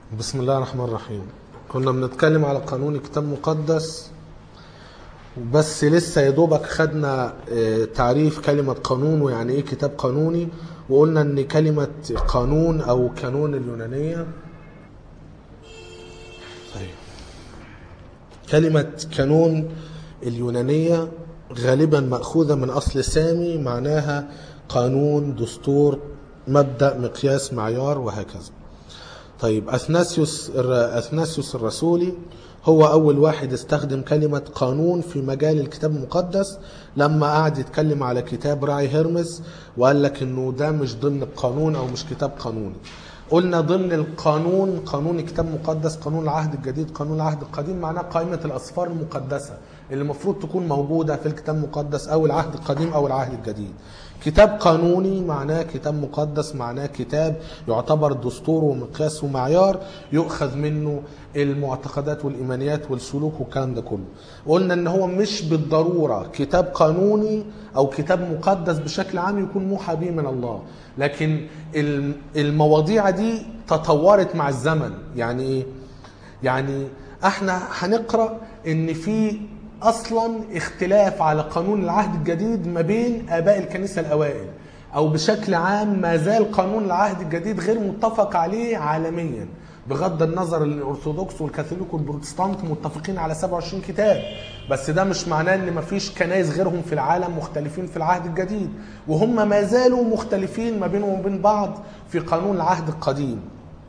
بسم الله الرحمن الرحيم كنا بنتكلم على قانون كتاب مقدس بس لسه يا دوبك خدنا آه، تعريف كلمة قانون ويعني ايه كتاب قانوني وقلنا ان كلمة قانون او كانون اليونانية طيب كلمة كانون اليونانية غالبا مأخوذة من أصل سامي معناها قانون دستور مبدأ مقياس معيار وهكذا طيب أثناسيوس الر- أثناسيوس الرسولي هو أول واحد استخدم كلمة قانون في مجال الكتاب المقدس لما قعد يتكلم على كتاب راعي هرمز وقال لك إنه ده مش ضمن القانون أو مش كتاب قانوني قلنا ضمن القانون قانون الكتاب المقدس قانون العهد الجديد قانون العهد القديم معناه قائمة الأسفار المقدسة اللي المفروض تكون موجودة في الكتاب المقدس أو العهد القديم أو العهد الجديد كتاب قانوني معناه كتاب مقدس معناه كتاب يعتبر دستور ومقياس ومعيار يؤخذ منه المعتقدات والإيمانيات والسلوك والكلام ده كله قلنا ان هو مش بالضرورة كتاب قانوني او كتاب مقدس بشكل عام يكون موحى به من الله لكن الم- المواضيع دي تطورت مع الزمن يعني ايه يعني احنا هنقرا ان في اصلا اختلاف على قانون العهد الجديد ما بين اباء الكنيسه الاوائل او بشكل عام ما زال قانون العهد الجديد غير متفق عليه عالميا بغض النظر ان الارثوذكس والكاثوليك والبروتستانت متفقين على 27 كتاب بس ده مش معناه ان مفيش كنايس غيرهم في العالم مختلفين في العهد الجديد وهم ما زالوا مختلفين ما بينهم وبين بعض في قانون العهد القديم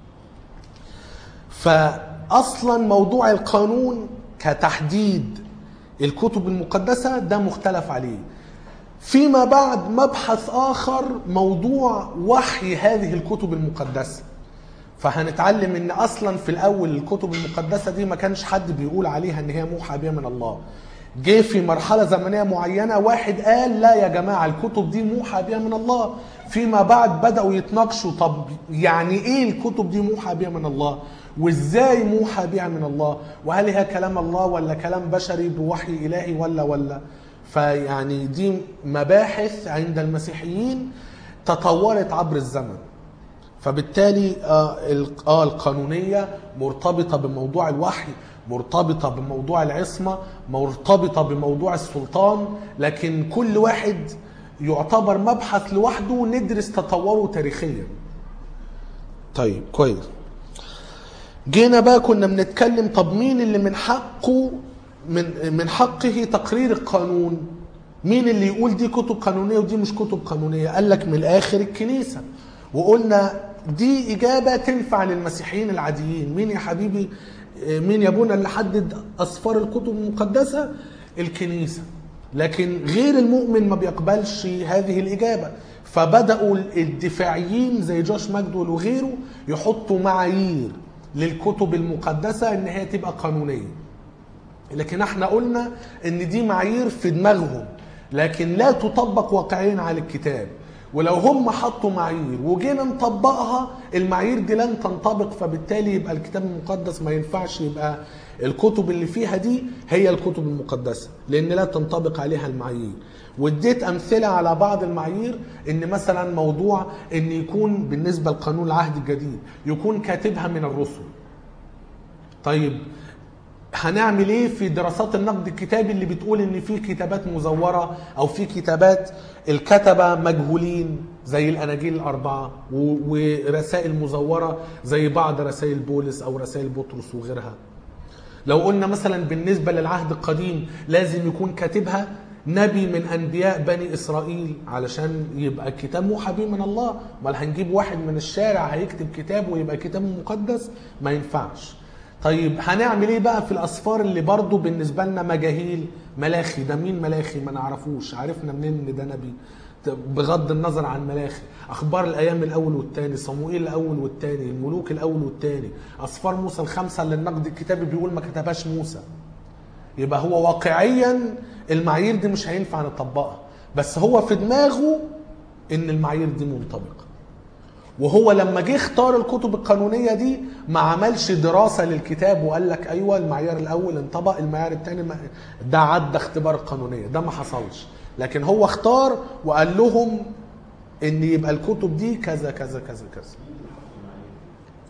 فاصلا موضوع القانون كتحديد الكتب المقدسه ده مختلف عليه فيما بعد مبحث اخر موضوع وحي هذه الكتب المقدسه فهنتعلم ان اصلا في الاول الكتب المقدسه دي ما كانش حد بيقول عليها ان هي موحى بها من الله جه في مرحله زمنيه معينه واحد قال لا يا جماعه الكتب دي موحى بها من الله فيما بعد بداوا يتناقشوا طب يعني ايه الكتب دي موحى بها من الله وازاي موحى بها من الله وهل هي كلام الله ولا كلام بشري بوحي الهي ولا ولا فيعني دي مباحث عند المسيحيين تطورت عبر الزمن فبالتالي آه ال- آه القانونية مرتبطة بموضوع الوحي مرتبطة بموضوع العصمة مرتبطة بموضوع السلطان لكن كل واحد يعتبر مبحث لوحده ندرس تطوره تاريخيا طيب كويس جينا بقى كنا بنتكلم طب مين اللي من حقه من من حقه تقرير القانون مين اللي يقول دي كتب قانونيه ودي مش كتب قانونيه قال لك من الاخر الكنيسه وقلنا دي اجابه تنفع للمسيحيين العاديين مين يا حبيبي آه، مين يا ابونا اللي حدد اسفار الكتب المقدسه الكنيسه لكن غير المؤمن ما بيقبلش هذه الاجابه فبداوا الدفاعيين زي جوش ماجدول وغيره يحطوا معايير للكتب المقدسه ان هي تبقى قانونيه لكن احنا قلنا ان دي معايير في دماغهم لكن لا تطبق واقعيا على الكتاب ولو هم حطوا معايير وجينا نطبقها المعايير دي لن تنطبق فبالتالي يبقى الكتاب المقدس ما ينفعش يبقى الكتب اللي فيها دي هي الكتب المقدسة لأن لا تنطبق عليها المعايير واديت أمثلة على بعض المعايير إن مثلا موضوع إن يكون بالنسبة لقانون العهد الجديد يكون كاتبها من الرسل طيب هنعمل ايه في دراسات النقد الكتابي اللي بتقول ان في كتابات مزوره او في كتابات الكتبه مجهولين زي الاناجيل الاربعه و- ورسائل مزوره زي بعض رسائل بولس او رسائل بطرس وغيرها لو قلنا مثلا بالنسبه للعهد القديم لازم يكون كاتبها نبي من انبياء بني اسرائيل علشان يبقى الكتاب موحى به من الله امال هنجيب واحد من الشارع هيكتب كتاب ويبقى كتاب مقدس ما ينفعش طيب هنعمل ايه بقى في الاسفار اللي برضه بالنسبه لنا مجاهيل ملاخي ده مين ملاخي ما نعرفوش عرفنا منين ان ده نبي بغض النظر عن ملاخي اخبار الايام الاول والثاني صموئيل الاول والثاني الملوك الاول والثاني اسفار موسى الخمسه اللي النقد الكتابي بيقول ما كتبهاش موسى يبقى هو واقعيا المعايير دي مش هينفع نطبقها بس هو في دماغه ان المعايير دي منطبقه وهو لما جه اختار الكتب القانونيه دي ما عملش دراسه للكتاب وقال لك ايوه المعيار الاول انطبق المعيار الثاني ما ده عدى اختبار القانونيه ده ما حصلش لكن هو اختار وقال لهم ان يبقى الكتب دي كذا كذا كذا كذا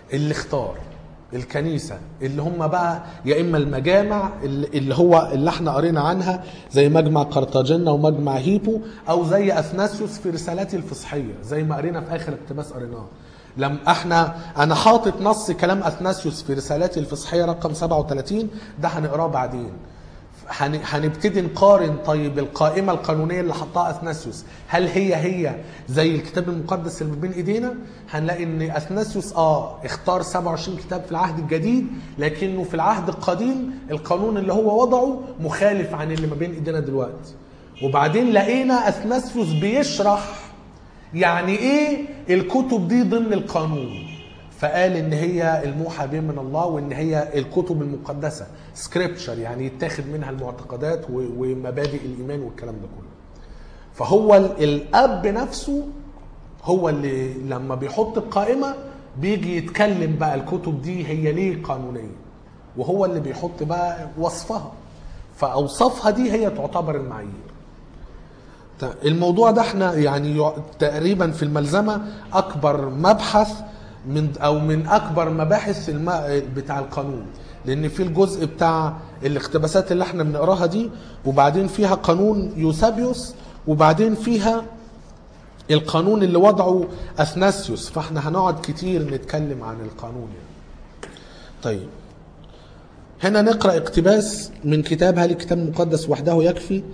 اللي اختار الكنيسة اللي هم بقى يا إما المجامع اللي اللي هو اللي احنا قرينا عنها زي مجمع قرطاجنة ومجمع هيبو أو زي أثناسيوس في رسالته الفصحية زي ما قرينا في آخر اقتباس قريناه لم احنا انا حاطط نص كلام اثناسيوس في رسالته الفصحيه رقم 37 ده هنقراه بعدين هن- هنبتدي نقارن طيب القائمة القانونية اللي حطها أثناسيوس هل هي هي زي الكتاب المقدس اللي بين إيدينا هنلاقي إن أثناسيوس آه اختار 27 كتاب في العهد الجديد لكنه في العهد القديم القانون اللي هو وضعه مخالف عن اللي ما بين إيدينا دلوقتي وبعدين لقينا أثناسيوس بيشرح يعني ايه الكتب دي ضمن القانون فقال ان هي الموحى به من الله وان هي الكتب المقدسه سكريبتشر يعني يتاخد منها المعتقدات و- ومبادئ الايمان والكلام ده كله فهو ال- الاب نفسه هو اللي لما بيحط القائمه بيجي يتكلم بقى الكتب دي هي ليه قانونيه وهو اللي بيحط بقى وصفها فاوصافها دي هي تعتبر المعايير الموضوع ده احنا يعني يع- تقريبا في الملزمه اكبر مبحث من او من اكبر مباحث الم... بتاع القانون لان في الجزء بتاع الاقتباسات اللي احنا بنقراها دي وبعدين فيها قانون يوسابيوس وبعدين فيها القانون اللي وضعه اثناسيوس فاحنا هنقعد كتير نتكلم عن القانون يعني. طيب هنا نقرا اقتباس من كتاب هل الكتاب المقدس وحده يكفي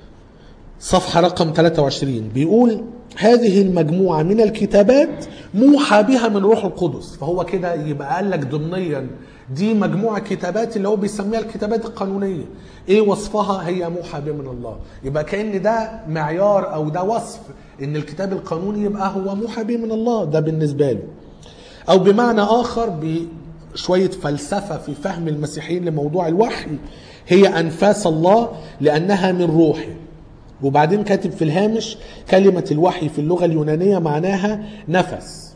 صفحة رقم 23 بيقول هذه المجموعة من الكتابات موحى بها من روح القدس فهو كده يبقى قال لك ضمنيا دي مجموعة كتابات اللي هو بيسميها الكتابات القانونية ايه وصفها هي موحى بها من الله يبقى كأن ده معيار او ده وصف ان الكتاب القانوني يبقى هو موحى به من الله ده بالنسبة له او بمعنى اخر بشويه فلسفه في فهم المسيحيين لموضوع الوحي هي انفاس الله لانها من روحه وبعدين كاتب في الهامش كلمه الوحي في اللغه اليونانيه معناها نفس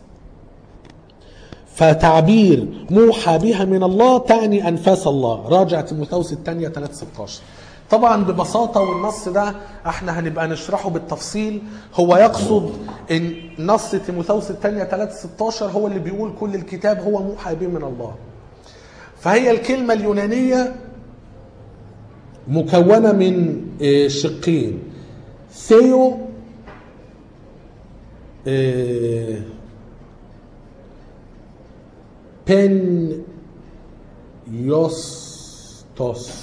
فتعبير موحى بها من الله تعني انفاس الله راجع تيموثاوس الثانيه 3 16 طبعا ببساطه والنص ده احنا هنبقى نشرحه بالتفصيل هو يقصد ان نص تيموثاوس الثانيه 3 16 هو اللي بيقول كل الكتاب هو موحى به من الله فهي الكلمه اليونانيه مكونه من آه، شقين ثيو آه، بن يوستوس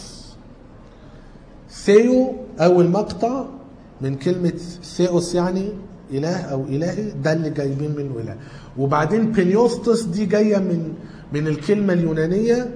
ثيو أول مقطع من كلمة ثيوس يعني إله أو إلهي ده اللي جايبين منه إله وبعدين بنيوستوس دي جاية من من الكلمة اليونانية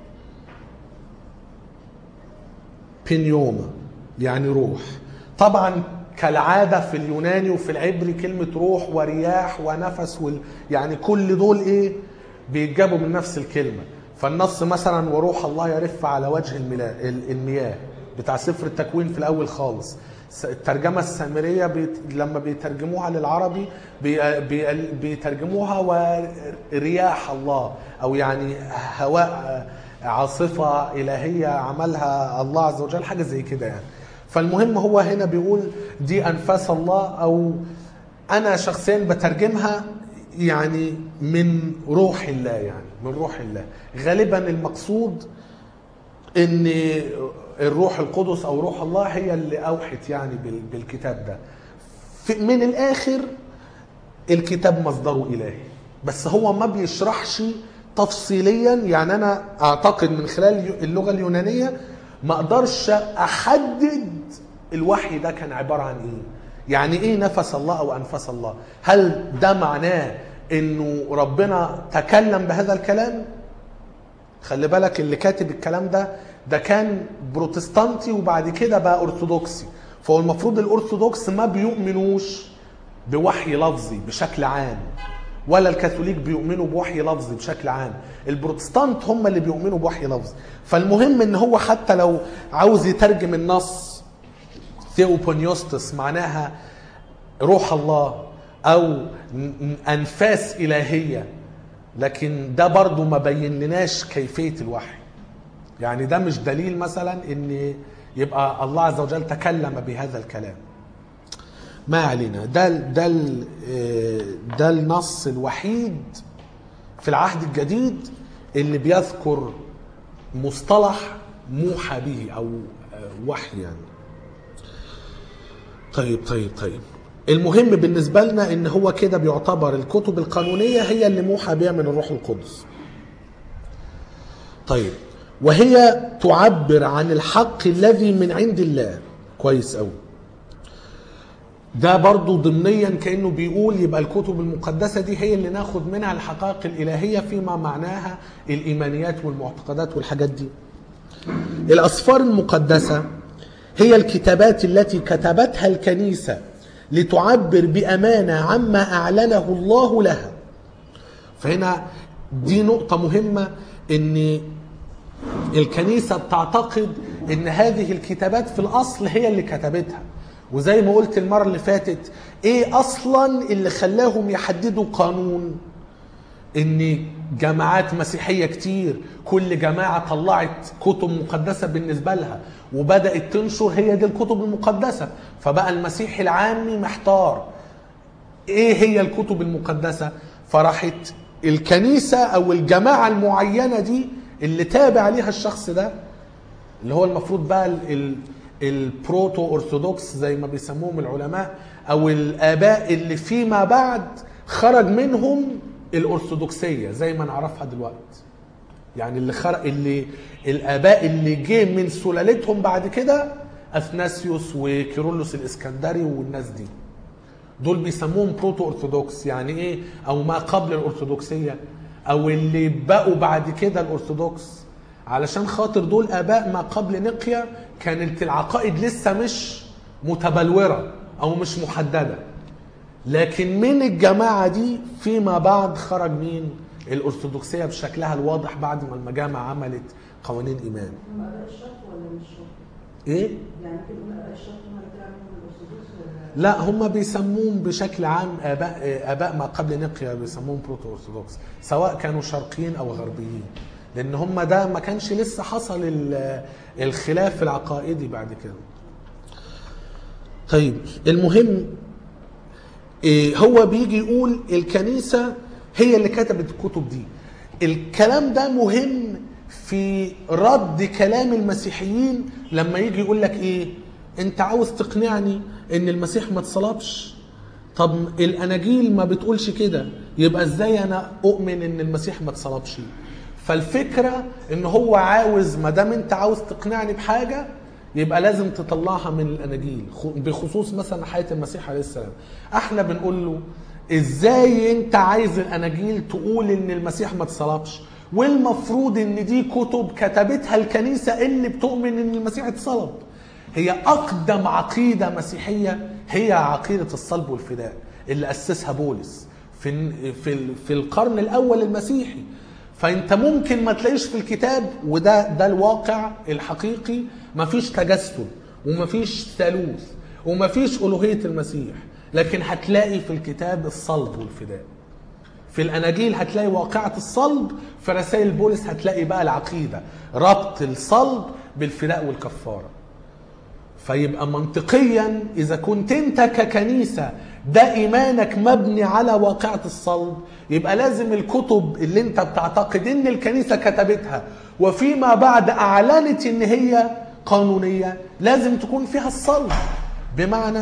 بنيوما يعني روح طبعا كالعادة في اليوناني وفي العبري كلمة روح ورياح ونفس وال... يعني كل دول ايه بيتجابوا من نفس الكلمة فالنص مثلا وروح الله يرف على وجه الملا... ال- المياه بتاع سفر التكوين في الأول خالص س- الترجمة السامرية بيت... لما بيترجموها للعربي بي... بي... بيترجموها ورياح الله أو يعني هواء عاصفة إلهية عملها الله عز وجل حاجة زي كده يعني فالمهم هو هنا بيقول دي أنفاس الله أو أنا شخصيا بترجمها يعني من روح الله يعني من روح الله غالبا المقصود ان الروح القدس او روح الله هي اللي اوحت يعني بال- بالكتاب ده في- من الاخر الكتاب مصدره الهي بس هو ما بيشرحش تفصيليا يعني انا اعتقد من خلال اللغه اليونانيه ما اقدرش احدد الوحي ده كان عباره عن ايه يعني ايه نفس الله او انفس الله هل ده معناه انه ربنا تكلم بهذا الكلام خلي بالك اللي كاتب الكلام ده ده كان بروتستانتي وبعد كده بقى ارثوذكسي فهو المفروض الارثوذكس ما بيؤمنوش بوحي لفظي بشكل عام ولا الكاثوليك بيؤمنوا بوحي لفظي بشكل عام البروتستانت هم اللي بيؤمنوا بوحي لفظي فالمهم ان هو حتى لو عاوز يترجم النص ثيوبونيوستس معناها روح الله او ن- ن- انفاس الهيه لكن ده برضو ما بين لناش كيفيه الوحي يعني ده مش دليل مثلا ان يبقى الله عز وجل تكلم بهذا الكلام ما علينا ده ده ال- آه، ده النص الوحيد في العهد الجديد اللي بيذكر مصطلح موحى به او آه، وحي يعني طيب طيب طيب المهم بالنسبة لنا ان هو كده بيعتبر الكتب القانونية هي اللي موحى بها من الروح القدس طيب وهي تعبر عن الحق الذي من عند الله كويس قوي ده برضو ضمنيا كانه بيقول يبقى الكتب المقدسه دي هي اللي ناخد منها الحقائق الالهيه فيما معناها الايمانيات والمعتقدات والحاجات دي. الاسفار المقدسه هي الكتابات التي كتبتها الكنيسه لتعبر بامانه عما اعلنه الله لها. فهنا دي نقطه مهمه ان الكنيسه بتعتقد ان هذه الكتابات في الاصل هي اللي كتبتها وزي ما قلت المره اللي فاتت ايه اصلا اللي خلاهم يحددوا قانون ان جماعات مسيحيه كتير كل جماعه طلعت كتب مقدسه بالنسبه لها وبدات تنشر هي دي الكتب المقدسه فبقى المسيحي العامي محتار ايه هي الكتب المقدسه فراحت الكنيسه او الجماعه المعينه دي اللي تابع ليها الشخص ده اللي هو المفروض بقى ال- ال- البروتو ارثوذكس زي ما بيسموهم العلماء او الاباء اللي فيما بعد خرج منهم الارثوذكسيه زي ما نعرفها دلوقتي يعني اللي خرج اللي الاباء اللي جه من سلالتهم بعد كده اثناسيوس وكيرلس الاسكندري والناس دي دول بيسموهم بروتو ارثوذكس يعني ايه او ما قبل الارثوذكسيه او اللي بقوا بعد كده الارثوذكس علشان خاطر دول اباء ما قبل نقيا كانت العقائد لسه مش متبلوره او مش محدده لكن من الجماعه دي فيما بعد خرج مين الارثوذكسيه بشكلها الواضح بعد ما المجامع عملت قوانين ايمان هم اباء الشرق ولا مش شرق؟ ايه يعني كده هم اباء الشرق هم اللي طلعوا منهم الارثوذكس ولا لا هم بيسموهم بشكل عام اباء اباء ما قبل نقيا بيسموهم بروتو ارثوذكس سواء كانوا شرقيين او غربيين لان هم ده ما كانش لسه حصل ال- الخلاف العقائدي بعد كده طيب المهم إيه هو بيجي يقول الكنيسة هي اللي كتبت الكتب دي الكلام ده مهم في رد كلام المسيحيين لما يجي يقول لك ايه انت عاوز تقنعني ان المسيح ما اتصلبش طب الاناجيل ما بتقولش كده يبقى ازاي انا اؤمن ان المسيح ما اتصلبش فالفكره ان هو عاوز ما دام انت عاوز تقنعني بحاجه يبقى لازم تطلعها من الاناجيل خ- بخصوص مثلا حياه المسيح عليه السلام احنا بنقول له ازاي انت عايز الاناجيل تقول ان المسيح ما اتصلبش والمفروض ان دي كتب كتبتها الكنيسه اللي بتؤمن ان المسيح اتصلب هي اقدم عقيده مسيحيه هي عقيده الصلب والفداء اللي اسسها بولس في في في القرن الاول المسيحي فانت ممكن ما تلاقيش في الكتاب وده ده الواقع الحقيقي مفيش تجسد ومفيش ثالوث ومفيش الوهيه المسيح لكن هتلاقي في الكتاب الصلب والفداء في الاناجيل هتلاقي واقعه الصلب في رسائل بولس هتلاقي بقى العقيده ربط الصلب بالفداء والكفاره فيبقى منطقيا اذا كنت انت ككنيسه ده ايمانك مبني على واقعه الصلب يبقى لازم الكتب اللي انت بتعتقد ان الكنيسه كتبتها وفيما بعد اعلنت ان هي قانونيه لازم تكون فيها الصلب بمعنى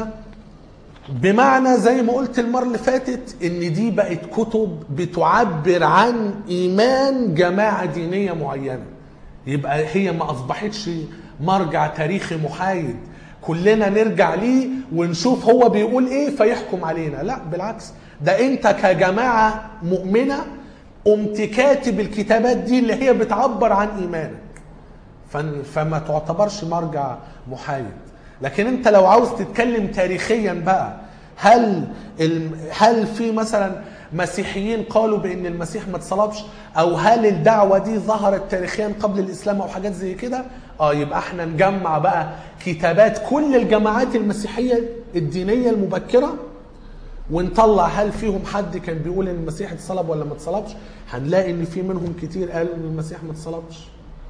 بمعنى زي ما قلت المرة اللي فاتت ان دي بقت كتب بتعبر عن ايمان جماعة دينية معينة يبقى هي ما اصبحتش مرجع تاريخي محايد كلنا نرجع ليه ونشوف هو بيقول ايه فيحكم علينا لا بالعكس ده انت كجماعة مؤمنة قمت كاتب الكتابات دي اللي هي بتعبر عن ايمانك فن- فما تعتبرش مرجع محايد لكن انت لو عاوز تتكلم تاريخيا بقى هل الم- هل في مثلا مسيحيين قالوا بان المسيح ما اتصلبش او هل الدعوه دي ظهرت تاريخيا قبل الاسلام او حاجات زي كده اه يبقى احنا نجمع بقى كتابات كل الجماعات المسيحيه الدينيه المبكره ونطلع هل فيهم حد كان بيقول ان المسيح اتصلب ولا ما اتصلبش هنلاقي ان في منهم كتير قالوا ان المسيح ما اتصلبش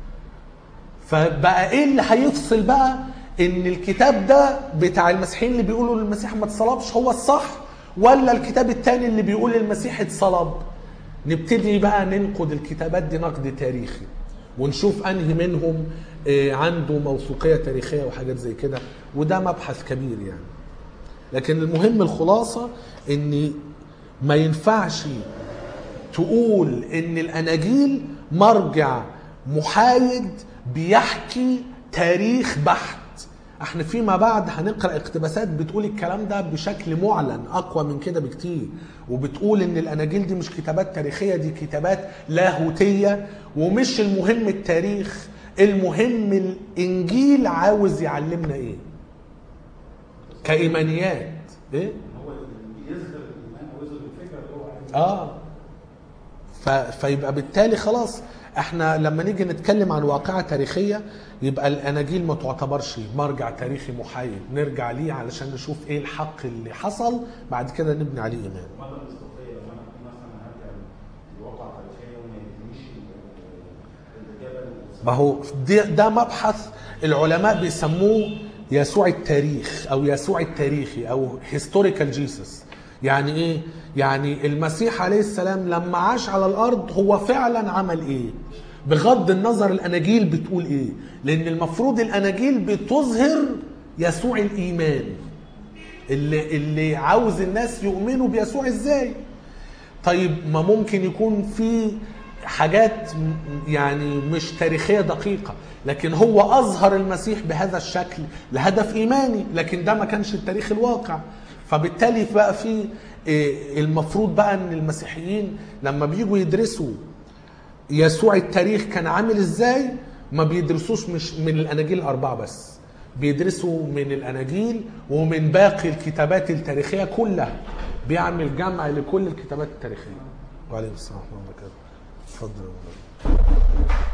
فبقى ايه اللي هيفصل بقى ان الكتاب ده بتاع المسيحيين اللي بيقولوا المسيح ما اتصلبش هو الصح ولا الكتاب التاني اللي بيقول المسيح اتصلب نبتدي بقى ننقد الكتابات دي نقد تاريخي ونشوف انهي منهم آه، عنده موثوقيه تاريخيه وحاجات زي كده وده مبحث كبير يعني لكن المهم الخلاصه ان ما ينفعش تقول ان الاناجيل مرجع محايد بيحكي تاريخ بحت احنا فيما بعد هنقرا اقتباسات بتقول الكلام ده بشكل معلن اقوى من كده بكتير وبتقول ان الاناجيل دي مش كتابات تاريخيه دي كتابات لاهوتيه ومش المهم التاريخ المهم الانجيل عاوز يعلمنا ايه كايمانيات ايه هو يظهر الايمان او يظهر الفكره اللي هو عايزها اه ف... فيبقى بالتالي خلاص احنا لما نيجي نتكلم عن واقعة تاريخية يبقى الاناجيل ما تعتبرش مرجع تاريخي محايد نرجع ليه علشان نشوف ايه الحق اللي حصل بعد كده نبني عليه ايمان مدى المصداقيه لما انا أكون مثلا هرجع لواقع تاريخيه وما يهمنيش الاجابه ما هو ده, ده مبحث العلماء بيسموه يسوع التاريخ او يسوع التاريخي او هيستوريكال جيسس يعني ايه يعني المسيح عليه السلام لما عاش على الارض هو فعلا عمل ايه بغض النظر الاناجيل بتقول ايه لان المفروض الاناجيل بتظهر يسوع الايمان اللي اللي عاوز الناس يؤمنوا بيسوع ازاي طيب ما ممكن يكون في حاجات م- يعني مش تاريخية دقيقة لكن هو أظهر المسيح بهذا الشكل لهدف إيماني لكن ده ما كانش التاريخ الواقع فبالتالي بقى في إيه، المفروض بقى ان المسيحيين لما بيجوا يدرسوا يسوع التاريخ كان عامل ازاي ما بيدرسوش مش من الاناجيل الاربعه بس بيدرسوا من الاناجيل ومن باقي الكتابات التاريخيه كلها بيعمل جمع لكل الكتابات التاريخيه وعليكم السلام ورحمه الله وبركاته اتفضل يا مولانا.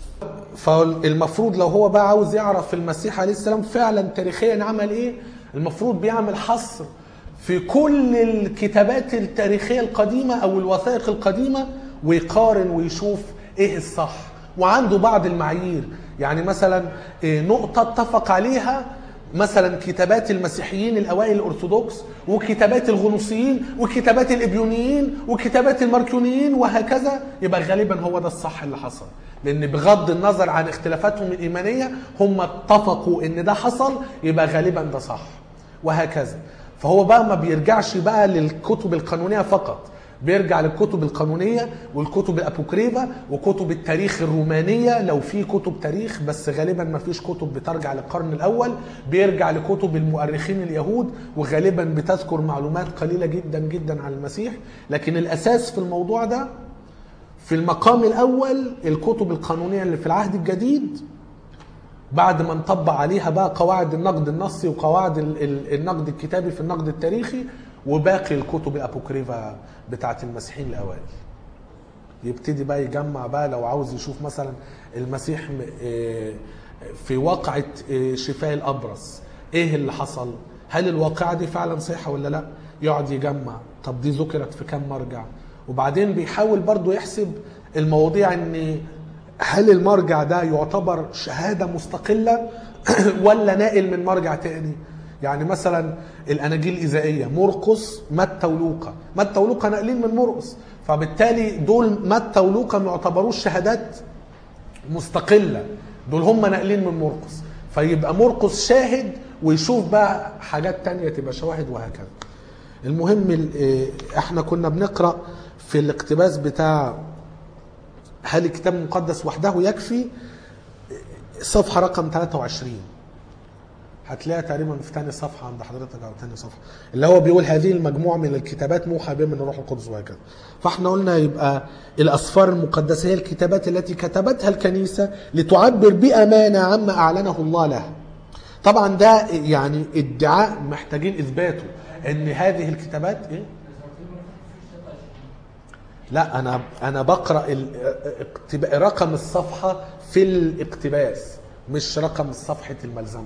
فالمفروض لو هو بقى عاوز يعرف المسيح عليه السلام فعلا تاريخيا عمل ايه المفروض بيعمل حصر في كل الكتابات التاريخية القديمة أو الوثائق القديمة ويقارن ويشوف إيه الصح وعنده بعض المعايير يعني مثلا إيه، نقطة اتفق عليها مثلا كتابات المسيحيين الأوائل الأرثوذكس وكتابات الغنوصيين وكتابات الإبيونيين وكتابات الماركيونيين وهكذا يبقى غالبا هو ده الصح اللي حصل لأن بغض النظر عن اختلافاتهم الإيمانية هم اتفقوا إن ده حصل يبقى غالبا ده صح وهكذا فهو بقى ما بيرجعش بقى للكتب القانونية فقط بيرجع للكتب القانونية والكتب الأبوكريفة وكتب التاريخ الرومانية لو في كتب تاريخ بس غالبا ما فيش كتب بترجع للقرن الأول بيرجع لكتب المؤرخين اليهود وغالبا بتذكر معلومات قليلة جدا جدا عن المسيح لكن الأساس في الموضوع ده في المقام الأول الكتب القانونية اللي في العهد الجديد بعد ما نطبق عليها بقى قواعد النقد النصي وقواعد ال- ال- النقد الكتابي في النقد التاريخي وباقي الكتب الابوكريفا بتاعت المسيحيين الاوائل يبتدي بقى يجمع بقى لو عاوز يشوف مثلا المسيح م- آه، في واقعة آه، شفاء الأبرص إيه اللي حصل هل الواقعة دي فعلا صحيحة ولا لا يقعد يجمع طب دي ذكرت في كم مرجع وبعدين بيحاول برضو يحسب المواضيع ان هل المرجع ده يعتبر شهادة مستقلة ولا ناقل من مرجع تاني يعني مثلا الاناجيل الاذائيه مرقس متى ولوقا متى ولوقا ناقلين من مرقس فبالتالي دول متى ولوقا ما يعتبروش شهادات مستقله دول هم ناقلين من مرقس فيبقى مرقس شاهد ويشوف بقى حاجات تانية تبقى شواهد وهكذا المهم ال- إيه، احنا كنا بنقرا في الاقتباس بتاع هل الكتاب المقدس وحده يكفي صفحه رقم 23 هتلاقيها تقريبا في تاني صفحه عند حضرتك او تاني صفحه اللي هو بيقول هذه المجموعه من الكتابات موحى بها من الروح القدس وهكذا فاحنا قلنا يبقى الاسفار المقدسه هي الكتابات التي كتبتها الكنيسه لتعبر بامانه عما اعلنه الله لها طبعا ده يعني ادعاء محتاجين اثباته ان هذه الكتابات ايه لا انا انا بقرا ال- اقتبا- رقم الصفحه في الاقتباس مش رقم صفحه الملزمه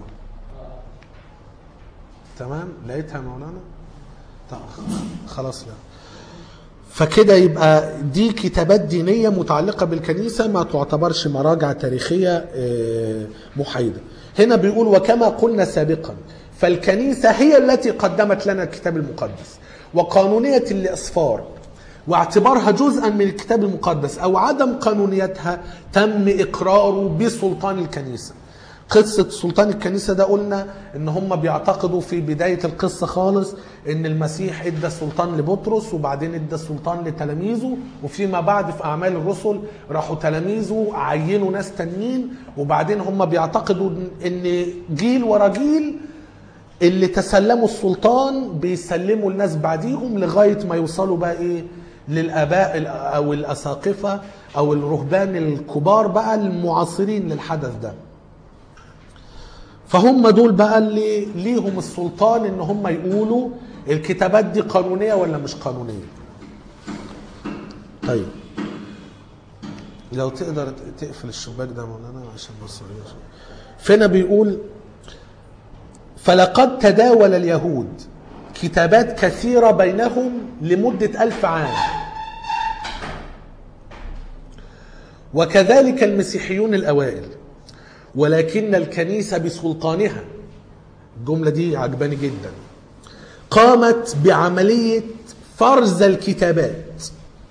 تمام لقيتها يا مولانا طب خلاص لا فكده يبقى دي كتابات دينيه متعلقه بالكنيسه ما تعتبرش مراجع تاريخيه آه، محايده هنا بيقول وكما قلنا سابقا فالكنيسه هي التي قدمت لنا الكتاب المقدس وقانونيه الاصفار واعتبارها جزءا من الكتاب المقدس او عدم قانونيتها تم اقراره بسلطان الكنيسه قصة سلطان الكنيسة ده قلنا ان هم بيعتقدوا في بداية القصة خالص ان المسيح ادى السلطان لبطرس وبعدين ادى السلطان لتلاميذه وفيما بعد في اعمال الرسل راحوا تلاميذه عينوا ناس تانيين وبعدين هم بيعتقدوا ان جيل ورا جيل اللي تسلموا السلطان بيسلموا الناس بعديهم لغايه ما يوصلوا بقى ايه للاباء ال- او الاساقفه او الرهبان الكبار بقى المعاصرين للحدث ده فهم دول بقى اللي ليهم السلطان ان هم يقولوا الكتابات دي قانونيه ولا مش قانونيه طيب لو تقدر تقفل الشباك ده يا مولانا عشان بص فينا بيقول فلقد تداول اليهود كتابات كثيرة بينهم لمدة ألف عام وكذلك المسيحيون الأوائل ولكن الكنيسة بسلطانها الجملة دي عجباني جدا قامت بعملية فرز الكتابات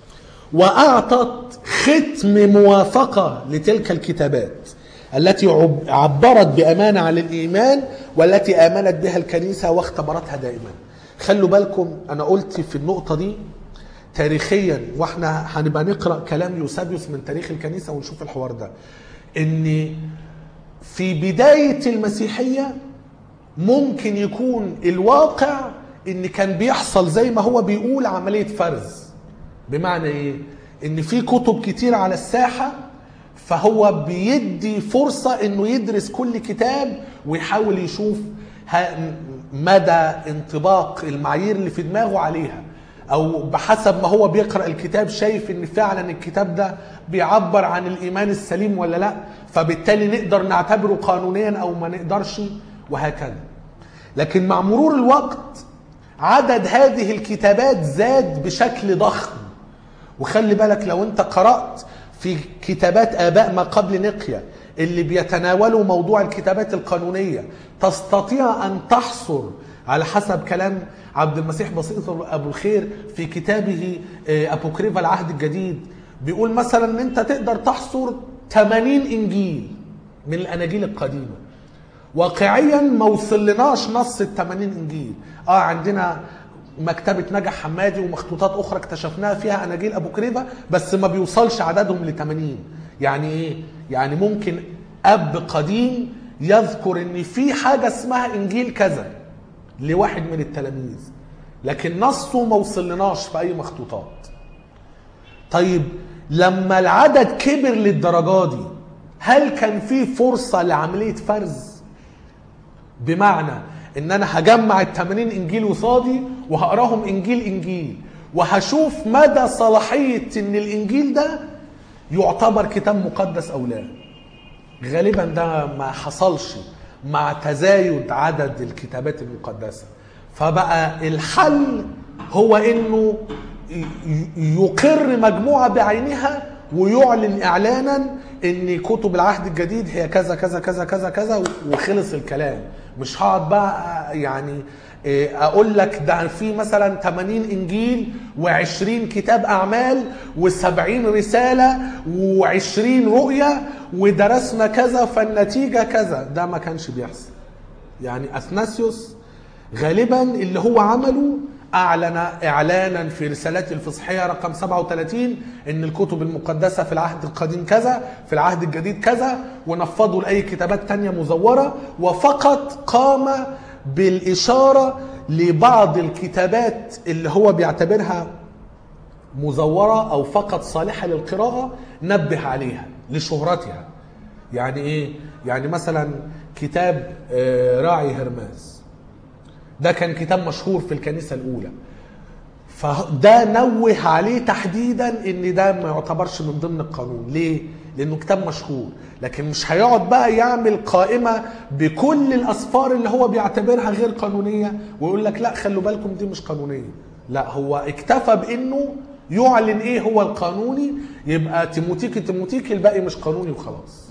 وأعطت ختم موافقة لتلك الكتابات التي عب- عبرت بأمانة عن الإيمان والتي آمنت بها الكنيسة واختبرتها دائما خلوا بالكم أنا قلت في النقطة دي تاريخيا واحنا هنبقى نقرأ كلام يوسابيوس من تاريخ الكنيسة ونشوف الحوار ده ان في بداية المسيحية ممكن يكون الواقع ان كان بيحصل زي ما هو بيقول عملية فرز بمعنى ايه ان في كتب كتير على الساحة فهو بيدي فرصة انه يدرس كل كتاب ويحاول يشوف ها- مدى انطباق المعايير اللي في دماغه عليها او بحسب ما هو بيقرا الكتاب شايف ان فعلا الكتاب ده بيعبر عن الايمان السليم ولا لا فبالتالي نقدر نعتبره قانونيا او ما نقدرش وهكذا لكن مع مرور الوقت عدد هذه الكتابات زاد بشكل ضخم وخلي بالك لو انت قرأت في كتابات آباء ما قبل نقيا اللي بيتناولوا موضوع الكتابات القانونية تستطيع أن تحصر على حسب كلام عبد المسيح بسيط أبو الخير في كتابه آه، أبوكريفا العهد الجديد بيقول مثلا ان انت تقدر تحصر 80 انجيل من الاناجيل القديمه واقعيا ما وصلناش نص ال 80 انجيل اه عندنا مكتبة نجح حمادي ومخطوطات أخرى اكتشفناها فيها أناجيل أبو كريبة بس ما بيوصلش عددهم ل 80 يعني إيه؟ يعني ممكن أب قديم يذكر إن في حاجة اسمها إنجيل كذا لواحد من التلاميذ لكن نصه ما وصلناش في أي مخطوطات طيب لما العدد كبر للدرجة دي هل كان في فرصة لعملية فرز؟ بمعنى ان انا هجمع ال 80 انجيل قصادي وهقراهم انجيل انجيل وهشوف مدى صلاحيه ان الانجيل ده يعتبر كتاب مقدس او لا غالبا ده ما حصلش مع تزايد عدد الكتابات المقدسه فبقى الحل هو انه ي- ي- يقر مجموعه بعينها ويعلن اعلانا ان كتب العهد الجديد هي كذا كذا كذا كذا كذا وخلص الكلام مش هقعد بقى يعني إيه، اقول لك ده في مثلا 80 انجيل و20 كتاب اعمال و70 رساله و20 رؤيه ودرسنا كذا فالنتيجه كذا ده ما كانش بيحصل يعني اثناسيوس غالبا اللي هو عمله اعلن اعلانا في رسالات الفصحيه رقم 37 ان الكتب المقدسه في العهد القديم كذا في العهد الجديد كذا ونفضوا لاي كتابات تانية مزوره وفقط قام بالاشاره لبعض الكتابات اللي هو بيعتبرها مزوره او فقط صالحه للقراءه نبه عليها لشهرتها يعني ايه يعني مثلا كتاب آه، راعي هرماس ده كان كتاب مشهور في الكنيسة الأولى فده نوه عليه تحديدا ان ده ما يعتبرش من ضمن القانون ليه لانه كتاب مشهور لكن مش هيقعد بقى يعمل قائمة بكل الاسفار اللي هو بيعتبرها غير قانونية ويقول لك لا خلوا بالكم دي مش قانونية لا هو اكتفى بانه يعلن ايه هو القانوني يبقى تيموتيكي تيموتيكي الباقي مش قانوني وخلاص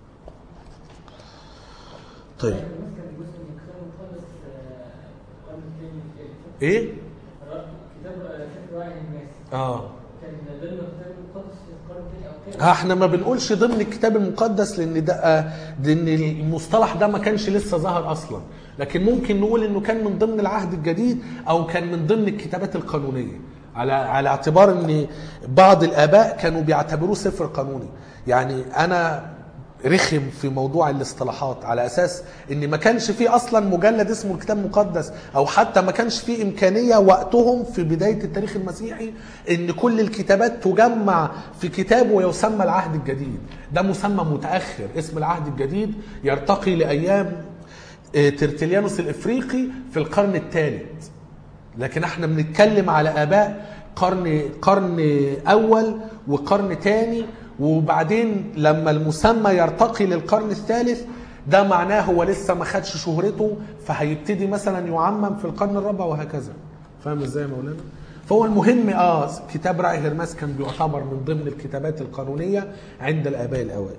طيب ماسكه جزء من الكتاب المقدس آه، القرن الثاني الثالث ايه كتاب آه، سفر وعي الناس اه كان ضمن الكتاب المقدس في القرن الثاني او الثالث احنا ما بنقولش ضمن الكتاب المقدس لان ده آه، لان المصطلح ده ما كانش لسه ظهر اصلا لكن ممكن نقول انه كان من ضمن العهد الجديد او كان من ضمن الكتابات القانونيه على على اعتبار ان بعض الاباء كانوا بيعتبروه سفر قانوني يعني انا رخم في موضوع الاصطلاحات على اساس ان ما كانش فيه اصلا مجلد اسمه الكتاب المقدس او حتى ما كانش فيه امكانيه وقتهم في بدايه التاريخ المسيحي ان كل الكتابات تجمع في كتاب ويسمى العهد الجديد ده مسمى متاخر اسم العهد الجديد يرتقي لايام آه، ترتليانوس الافريقي في القرن الثالث لكن احنا بنتكلم على اباء قرن قرن اول وقرن ثاني وبعدين لما المسمى يرتقي للقرن الثالث ده معناه هو لسه ما خدش شهرته فهيبتدي مثلا يعمم في القرن الرابع وهكذا فاهم ازاي يا مولانا فهو المهم اه كتاب رأي هرمس كان بيعتبر من ضمن الكتابات القانونية عند الآباء الأوائل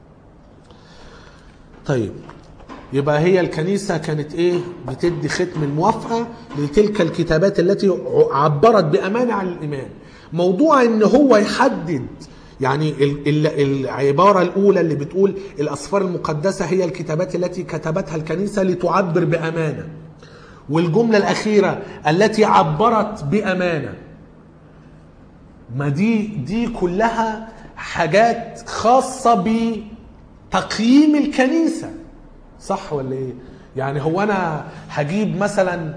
طيب يبقى هي الكنيسة كانت ايه بتدي ختم الموافقة لتلك الكتابات التي عبرت بأمانة عن الإيمان موضوع ان هو يحدد يعني ال- ال- العبارة الأولى اللي بتقول الأسفار المقدسة هي الكتابات التي كتبتها الكنيسة لتعبر بأمانة والجملة الأخيرة التي عبرت بأمانة ما دي دي كلها حاجات خاصة بتقييم الكنيسة صح ولا ايه؟ يعني هو انا هجيب مثلا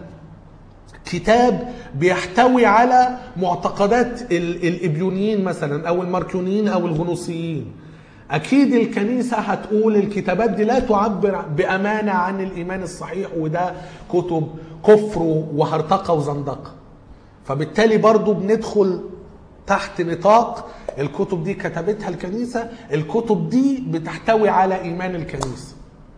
كتاب بيحتوي على معتقدات ال- الابيونيين مثلا او الماركيونيين او الغنوصيين اكيد الكنيسه هتقول الكتابات دي لا تعبر بامانه عن الايمان الصحيح وده كتب كفر وهرطقه وزندقه فبالتالي برضو بندخل تحت نطاق الكتب دي كتبتها الكنيسه الكتب دي بتحتوي على ايمان الكنيسه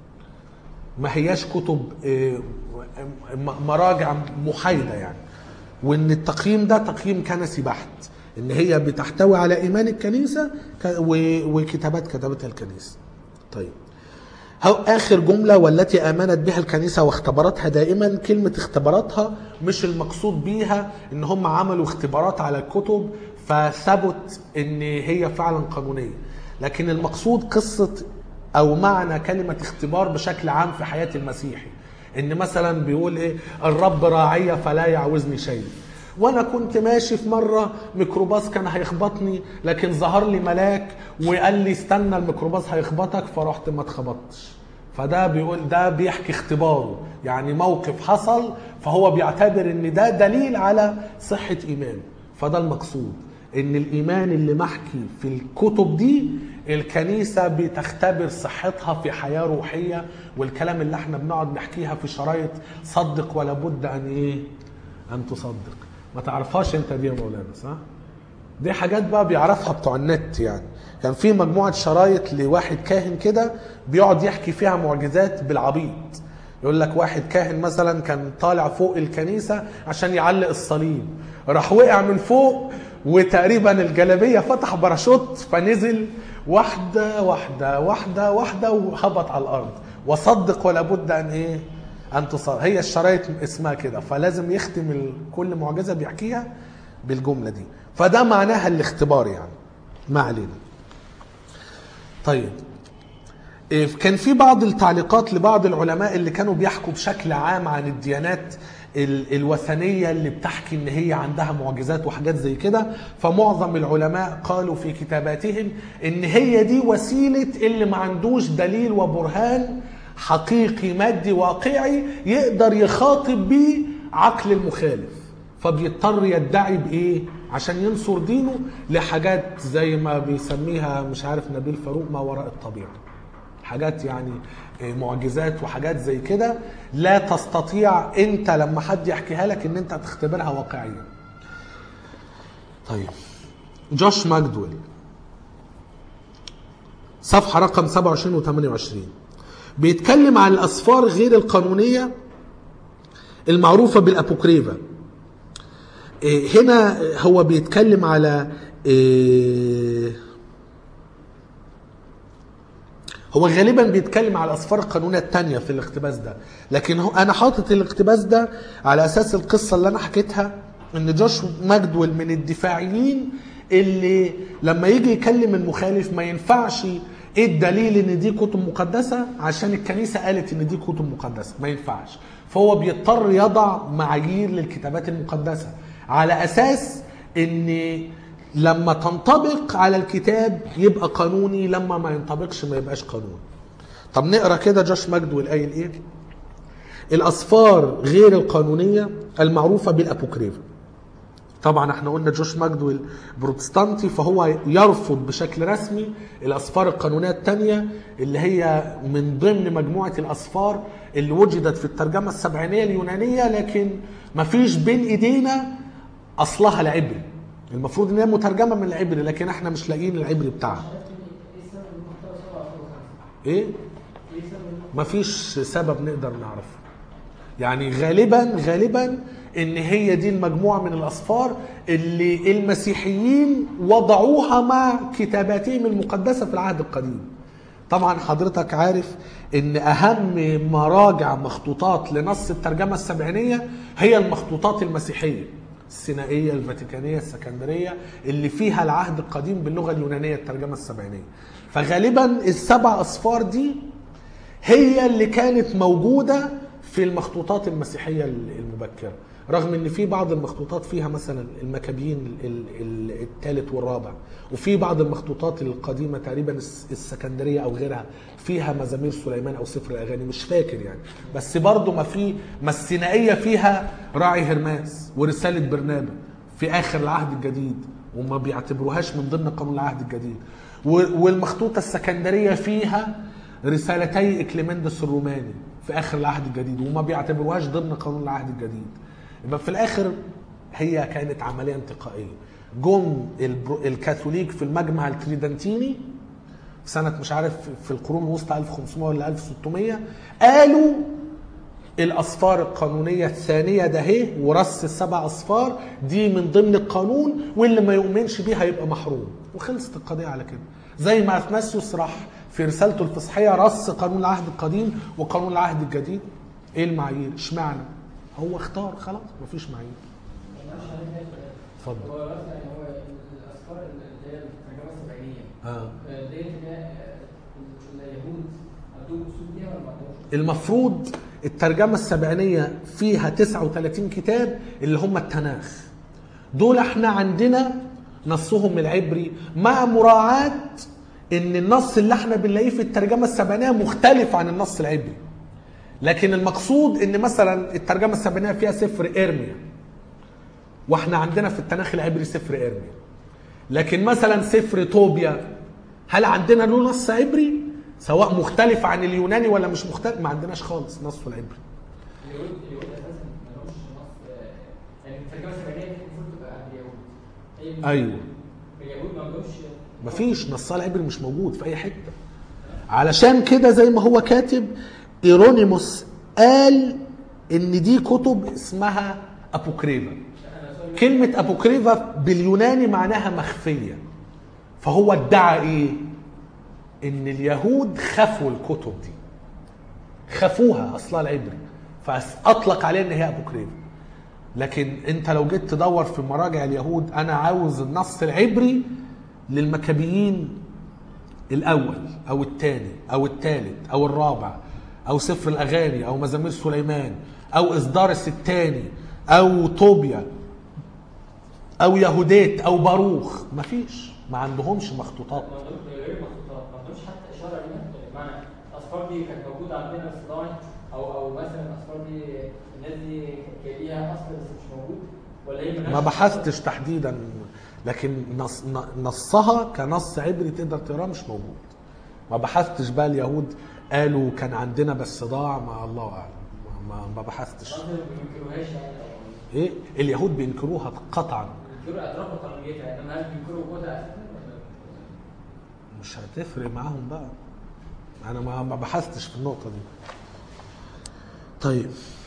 ما هياش كتب آه، م- مراجع محايدة يعني وان التقييم ده تقييم كنسي بحت ان هي بتحتوي على ايمان الكنيسة ك- و- وكتابات كتبتها الكنيسة طيب هو اخر جملة والتي امنت بها الكنيسة واختبرتها دائما كلمة اختباراتها مش المقصود بيها ان هم عملوا اختبارات على الكتب فثبت ان هي فعلا قانونية لكن المقصود قصة او معنى كلمة اختبار بشكل عام في حياة المسيحي ان مثلا بيقول ايه الرب راعية فلا يعوزني شيء وانا كنت ماشي في مره ميكروباص كان هيخبطني لكن ظهر لي ملاك وقال لي استنى الميكروباص هيخبطك فرحت ما اتخبطتش فده بيقول ده بيحكي اختباره يعني موقف حصل فهو بيعتبر ان ده دليل على صحه ايمانه فده المقصود ان الايمان اللي محكي في الكتب دي الكنيسه بتختبر صحتها في حياه روحيه والكلام اللي احنا بنقعد نحكيها في شرايط صدق ولا بد ان ايه ان تصدق ما تعرفهاش انت دي يا مولانا صح دي حاجات بقى بيعرفها بتوع النت يعني كان في مجموعه شرايط لواحد كاهن كده بيقعد يحكي فيها معجزات بالعبيط يقول لك واحد كاهن مثلا كان طالع فوق الكنيسه عشان يعلق الصليب راح وقع من فوق وتقريبا الجلابيه فتح باراشوت فنزل واحده واحده واحده واحده وهبط على الارض وصدق ولا بد ان ايه ان تصدق هي الشرايط اسمها كده فلازم يختم ال- كل معجزه بيحكيها بالجمله دي فده معناها الاختبار يعني ما علينا طيب إيه، كان في بعض التعليقات لبعض العلماء اللي كانوا بيحكوا بشكل عام عن الديانات ال- الوثنية اللي بتحكي ان هي عندها معجزات وحاجات زي كده فمعظم العلماء قالوا في كتاباتهم ان هي دي وسيلة اللي ما عندوش دليل وبرهان حقيقي مادي واقعي يقدر يخاطب بيه عقل المخالف فبيضطر يدعي بايه عشان ينصر دينه لحاجات زي ما بيسميها مش عارف نبيل فاروق ما وراء الطبيعه حاجات يعني معجزات وحاجات زي كده لا تستطيع انت لما حد يحكيها لك ان انت تختبرها واقعيا طيب جوش ماجدويل صفحة رقم 27 و 28 بيتكلم عن الأسفار غير القانونية المعروفة بالأبوكريفا إيه، هنا هو بيتكلم على إيه، هو غالبا بيتكلم على الاسفار القانونيه الثانيه في الاقتباس ده لكن هو انا حاطط الاقتباس ده على اساس القصه اللي انا حكيتها ان جوش ماجدويل من الدفاعيين اللي لما يجي يكلم المخالف ما ينفعش ايه الدليل ان دي كتب مقدسه عشان الكنيسه قالت ان دي كتب مقدسه ما ينفعش فهو بيضطر يضع معايير للكتابات المقدسه على اساس ان لما تنطبق على الكتاب يبقى قانوني لما ما ينطبقش ما يبقاش قانوني طب نقرا كده جوش ماجدويل قايل ايه الأسفار غير القانونية المعروفة بالأبوكريفا طبعا احنا قلنا جوش ماجدويل بروتستانتي فهو يرفض بشكل رسمي الأسفار القانونية الثانية اللي هي من ضمن مجموعة الأسفار اللي وجدت في الترجمة السبعينية اليونانية لكن مفيش بين إيدينا أصلها العبري المفروض ان هي مترجمه من العبري لكن احنا مش لاقيين العبري بتاعها ايه السبب اللي مختار سبعة أو خمسة؟ ايه ايه السبب اللي مفيش سبب نقدر نعرفه يعني غالبا غالبا ان هي دي المجموعه من الاسفار اللي المسيحيين وضعوها مع كتاباتهم المقدسه في العهد القديم طبعا حضرتك عارف ان اهم مراجع مخطوطات لنص الترجمه السبعينيه هي المخطوطات المسيحيه السينائيه الفاتيكانيه السكندريه اللي فيها العهد القديم باللغه اليونانيه الترجمه السبعينيه فغالبا السبع اصفار دي هي اللي كانت موجودة في المخطوطات المسيحية المبكرة رغم ان في بعض المخطوطات فيها مثلا المكابين الثالث والرابع وفي بعض المخطوطات القديمة تقريبا الس- السكندرية او غيرها فيها مزامير سليمان او سفر الاغاني مش فاكر يعني بس برضو ما في ما السينائية فيها راعي هرماس ورسالة برنابا في اخر العهد الجديد وما بيعتبروهاش من ضمن قانون العهد الجديد و- والمخطوطة السكندرية فيها رسالتي اكليمندس الروماني في اخر العهد الجديد وما بيعتبروهاش ضمن قانون العهد الجديد يبقى في الاخر هي كانت عمليه انتقائيه جم البرو- الكاثوليك في المجمع التريدنتيني في سنه مش عارف في القرون الوسطى 1500 ولا 1600 قالوا الاصفار القانونيه الثانيه ده اهي ورص السبع اصفار دي من ضمن القانون واللي ما يؤمنش بيه هيبقى محروم وخلصت القضيه على كده زي ما اثناسيوس راح في رسالته الفصحيه رص قانون العهد القديم وقانون العهد الجديد ايه المعايير اشمعنى هو اختار خلاص مفيش معايير اتفضل هو مثلا هو الاسفار اللي هي الترجمه السبعينيه اه آه، ديت اللي هي آه، اليهود عندهم اصول ليها ولا ما عندهمش؟ المفروض الترجمة السبعينية فيها 39 كتاب اللي هم التناخ دول احنا عندنا نصهم العبري مع مراعاة ان النص اللي احنا بنلاقيه في الترجمة السبعينية مختلف عن النص العبري لكن المقصود ان مثلا الترجمة السبعينية فيها سفر ارميا واحنا عندنا في التناخ العبري سفر ارميا لكن مثلا سفر توبيا هل عندنا له نص عبري سواء مختلف عن اليوناني ولا مش مختلف ما عندناش خالص نصه العبري اليهود اليهود اساسا ما لهمش نص آه، يعني الترجمه السبعينيه دي المفروض تبقى عند اليهود هي ايوه اليهود ما عندهمش مفيش نصها العبري مش موجود في اي حته علشان كده زي ما هو كاتب ايرونيموس قال ان دي كتب اسمها ابوكريفا كلمة ابوكريفا باليوناني معناها مخفية فهو ادعى ايه ان اليهود خفوا الكتب دي خفوها اصلها العبري فاطلق عليها ان هي ابوكريفا لكن انت لو جيت تدور في مراجع اليهود انا عاوز النص العبري للمكابيين الاول او الثاني او الثالث او الرابع او سفر الاغاني او مزامير سليمان او اصدارس الثاني او طوبيا او يهوديت او باروخ مفيش ما عندهمش مخطوطات ما عندهمش غير مخطوطات ما عندهمش حتى اشاره ليها بمعنى الاصفار دي كانت موجوده عندنا بس ضاعت او او مثلا الاصفار دي الناس دي كان ليها اصل بس مش موجود ولا هي ملهاش ما بحثتش تحديدا لكن نص نصها كنص عبري تقدر تقراه مش موجود ما بحثتش بقى اليهود قالوا كان عندنا بس ضاع ما الله اعلم ما, ما- ما بحثتش اصلا ما بينكروهاش يعني أو ايه اليهود بينكروها قطعا بينكروا اطراف قانونيتها انما هل بينكروا وجودها اساسا ولا مش هتفرق معاهم بقى انا ما ما بحثتش في النقطه دي طيب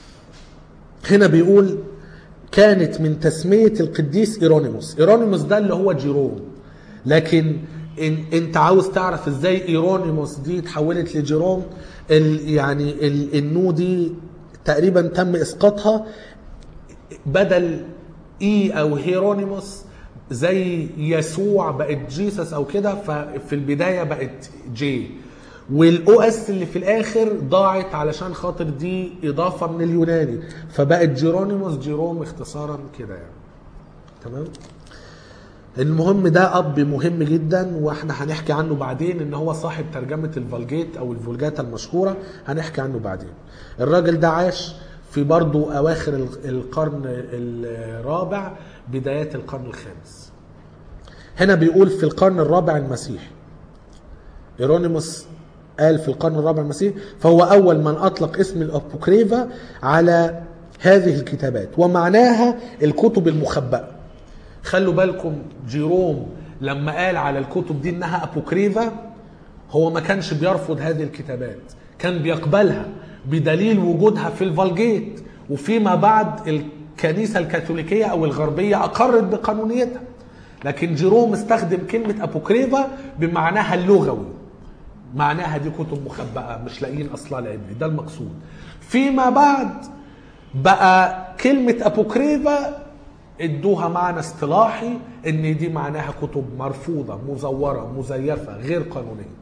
هنا بيقول كانت من تسمية القديس إيرونيموس إيرونيموس ده اللي هو جيروم لكن إن انت عاوز تعرف ازاي ايرونيموس دي اتحولت لجيروم ال يعني ال النو دي تقريبا تم اسقاطها بدل اي او هيرونيموس زي يسوع بقت جيسس او كده ففي البدايه بقت جي والاو اس اللي في الاخر ضاعت علشان خاطر دي اضافه من اليوناني فبقت جيرونيموس جيروم اختصارا كده يعني تمام المهم ده اب مهم جدا واحنا هنحكي عنه بعدين ان هو صاحب ترجمه الفالجيت او الفولجاتا المشهوره هنحكي عنه بعدين الراجل ده عاش في برضو اواخر ال- القرن الرابع بدايات القرن الخامس هنا بيقول في القرن الرابع المسيحي ايرونيموس قال في القرن الرابع المسيحي فهو اول من اطلق اسم الابوكريفا على هذه الكتابات ومعناها الكتب المخبأة خلوا بالكم جيروم لما قال على الكتب دي انها ابوكريفا هو ما كانش بيرفض هذه الكتابات كان بيقبلها بدليل وجودها في الفالجيت وفيما بعد الكنيسة الكاثوليكية أو الغربية أقرت بقانونيتها لكن جيروم استخدم كلمة أبوكريفا بمعناها اللغوي معناها دي كتب مخبأة مش لاقيين أصلها العبري ده المقصود فيما بعد بقى كلمة أبوكريفا ادوها معنى اصطلاحي ان دي معناها كتب مرفوضة مزورة مزيفة غير قانونية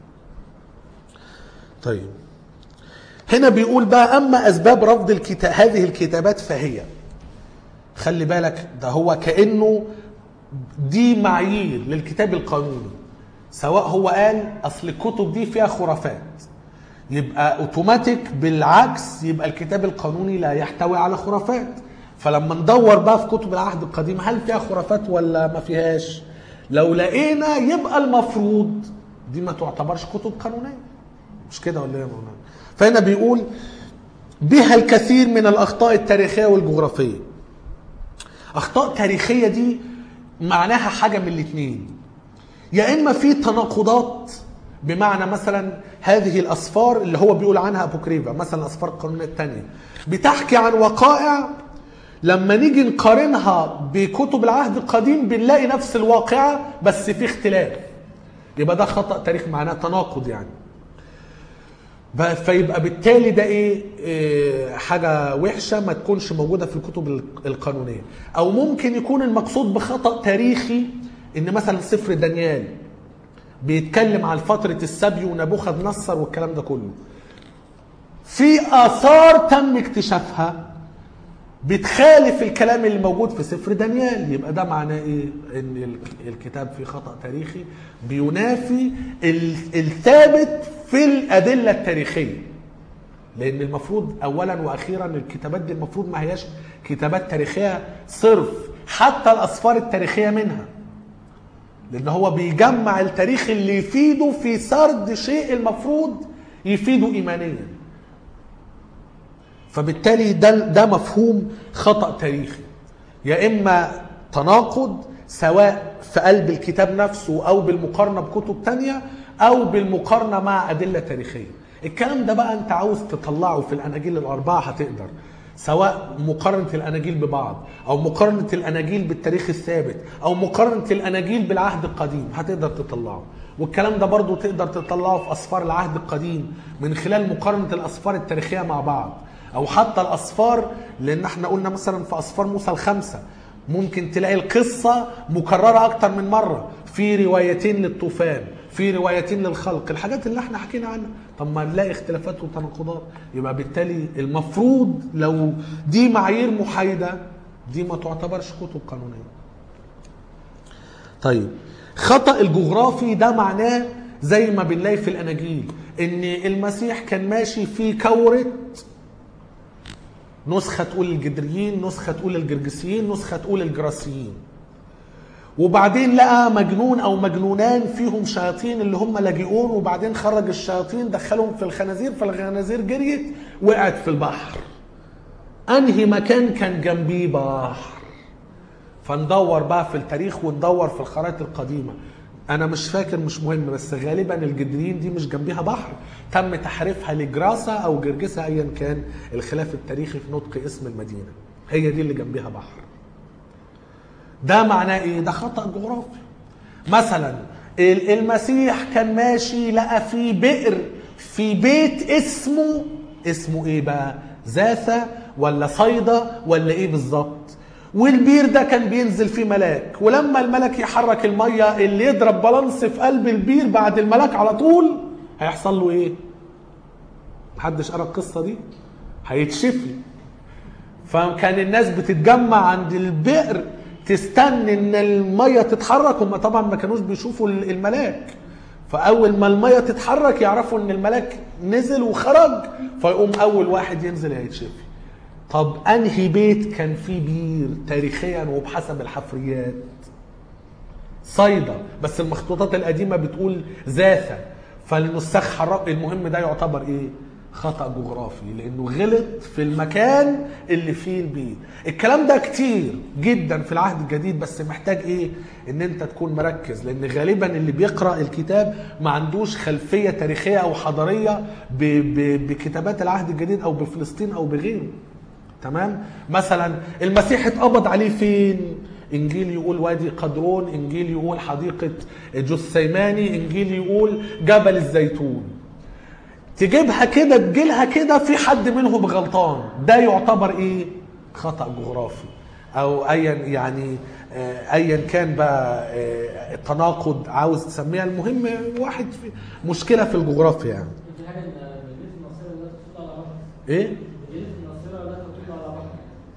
طيب هنا بيقول بقى اما اسباب رفض الكتاب هذه الكتابات فهي خلي بالك ده هو كانه دي معايير للكتاب القانوني سواء هو قال اصل الكتب دي فيها خرافات يبقى اوتوماتيك بالعكس يبقى الكتاب القانوني لا يحتوي على خرافات فلما ندور بقى في كتب العهد القديم هل فيها خرافات ولا ما فيهاش لو لقينا يبقى المفروض دي ما تعتبرش كتب قانونيه مش كده ولا ايه يا مولانا فهنا بيقول بها الكثير من الاخطاء التاريخيه والجغرافيه اخطاء تاريخيه دي معناها حاجه من الاثنين يا اما في تناقضات بمعنى مثلا هذه الاسفار اللي هو بيقول عنها ابوكريفا مثلا الاسفار القانونيه الثانيه بتحكي عن وقائع لما نيجي نقارنها بكتب العهد القديم بنلاقي نفس الواقعه بس في اختلاف يبقى ده خطا تاريخ معناه تناقض يعني ب- فيبقى بالتالي ده ايه, إيه حاجه وحشه ما تكونش موجوده في الكتب ال- القانونيه او ممكن يكون المقصود بخطا تاريخي ان مثلا سفر دانيال بيتكلم عن فتره السبي ونبوخذ نصر والكلام ده كله في اثار تم اكتشافها بتخالف الكلام اللي موجود في سفر دانيال يبقى ده معناه ايه ان ال- الكتاب فيه خطا تاريخي بينافي ال- الثابت في الادله التاريخيه لان المفروض اولا واخيرا الكتابات دي المفروض ما هياش كتابات تاريخيه صرف حتى الاسفار التاريخيه منها لان هو بيجمع التاريخ اللي يفيده في سرد شيء المفروض يفيده ايمانيا فبالتالي ده ده مفهوم خطا تاريخي يا اما تناقض سواء في قلب الكتاب نفسه او بالمقارنه بكتب تانية او بالمقارنه مع ادله تاريخيه الكلام ده بقى انت عاوز تطلعه في الاناجيل الاربعه هتقدر سواء مقارنة الأناجيل ببعض أو مقارنة الأناجيل بالتاريخ الثابت أو مقارنة الأناجيل بالعهد القديم هتقدر تطلعه والكلام ده برضو تقدر تطلعه في أسفار العهد القديم من خلال مقارنة الأسفار التاريخية مع بعض أو حتى الأسفار لأن احنا قلنا مثلا في أسفار موسى الخمسة ممكن تلاقي القصة مكررة أكتر من مرة في روايتين للطوفان في روايتين للخلق الحاجات اللي احنا حكينا عنها طب ما نلاقي اختلافات وتناقضات يبقى بالتالي المفروض لو دي معايير محايدة دي ما تعتبرش كتب قانونية طيب خطأ الجغرافي ده معناه زي ما بنلاقي في الأناجيل إن المسيح كان ماشي في كورة نسخة تقول الجدريين نسخة تقول الجرجسيين نسخة تقول الجراسيين وبعدين لقى مجنون او مجنونان فيهم شياطين اللي هم لاجئون وبعدين خرج الشياطين دخلهم في الخنازير فالخنازير جريت وقعت في البحر انهي مكان كان جنبيه بحر فندور بقى في التاريخ وندور في الخرائط القديمه انا مش فاكر مش مهم بس غالبا الجدريين دي مش جنبيها بحر تم تحريفها لجراسة او جرجسة ايا كان الخلاف التاريخي في نطق اسم المدينه هي دي اللي جنبيها بحر ده معناه ايه ده خطا جغرافي مثلا ال- المسيح كان ماشي لقى في بئر في بيت اسمه اسمه ايه بقى زاثة ولا صيدا ولا ايه بالظبط والبير ده كان بينزل فيه ملاك ولما الملك يحرك الميه اللي يضرب بالانس في قلب البير بعد الملاك على طول هيحصل له ايه محدش قرا القصه دي هيتشفي فكان الناس بتتجمع عند البئر تستنى ان الميه تتحرك هم طبعا ما كانوش بيشوفوا الملاك فاول ما الميه تتحرك يعرفوا ان الملاك نزل وخرج فيقوم اول واحد ينزل هيتشفي طب انهي بيت كان فيه بير تاريخيا وبحسب الحفريات صيدا بس المخطوطات القديمه بتقول زاثة فالنساخ حرق المهم ده يعتبر ايه خطأ جغرافي لانه غلط في المكان اللي فيه البير الكلام ده كتير جدا في العهد الجديد بس محتاج ايه ان انت تكون مركز لان غالبا اللي بيقرأ الكتاب ما عندوش خلفية تاريخية او حضارية ب- ب- بكتابات العهد الجديد او بفلسطين او بغيره تمام مثلا المسيح اتقبض عليه فين انجيل يقول وادي قدرون انجيل يقول حديقه جثيماني انجيل يقول جبل الزيتون تجيبها كده تجيلها كده في حد منهم غلطان ده يعتبر ايه خطا جغرافي او ايا يعني آه، ايا كان بقى آه، تناقض عاوز تسميها المهم واحد في مشكله في الجغرافيا يعني في حاجه ان مدينه الناصره لا تطل على بحر ايه مدينه الناصره لا تطل على بحر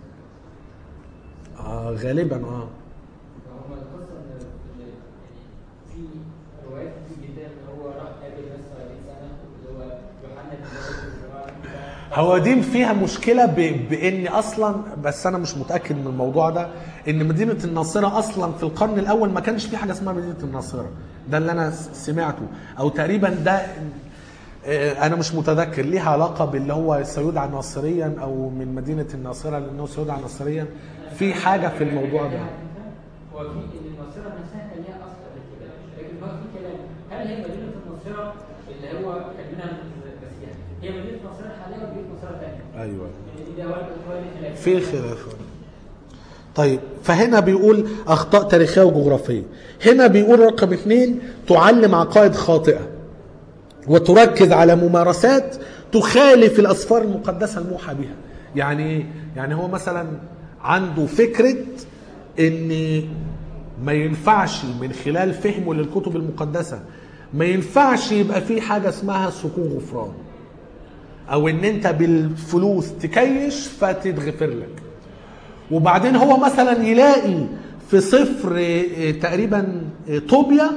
آه غالبا اه فهم القصه ان إن يعني في روايات كتير جدا ان هو راح قابل ناس 40 سنه اللي هو يوحنا البشير والجماعه هو دي فيها مشكلة ب... بإن أصلا بس أنا مش متأكد من الموضوع ده إن مدينة الناصرة أصلا في القرن الأول ما كانش في حاجة اسمها مدينة الناصرة ده اللي أنا س- سمعته أو تقريبا ده آه، أنا مش متذكر ليها علاقة باللي هو سيدعى ناصريا أو من مدينة الناصرة لأنه سيدعى ناصريا في حاجة في الموضوع ده هو في ان الناصره نفسها كان ليها اصل قبل كده لكن هو في كلام هل هي مدينه الناصره اللي هو كان منها المسيح هي مدينه الناصره الحاليه ولا مدينه الناصره الثانيه؟ أيوه يعني ده هو هو الخلاف في خلاف طيب فهنا بيقول اخطاء تاريخيه وجغرافيه هنا بيقول رقم اثنين تعلم عقائد خاطئه وتركز على ممارسات تخالف الاسفار المقدسه الموحى بها يعني إيه؟ يعني هو مثلا عنده فكره ان ما ينفعش من خلال فهمه للكتب المقدسه ما ينفعش يبقى في حاجه اسمها سكون غفران او ان انت بالفلوس تكيش فتتغفر لك وبعدين هو مثلا يلاقي في صفر آه، تقريبا آه، طوبيا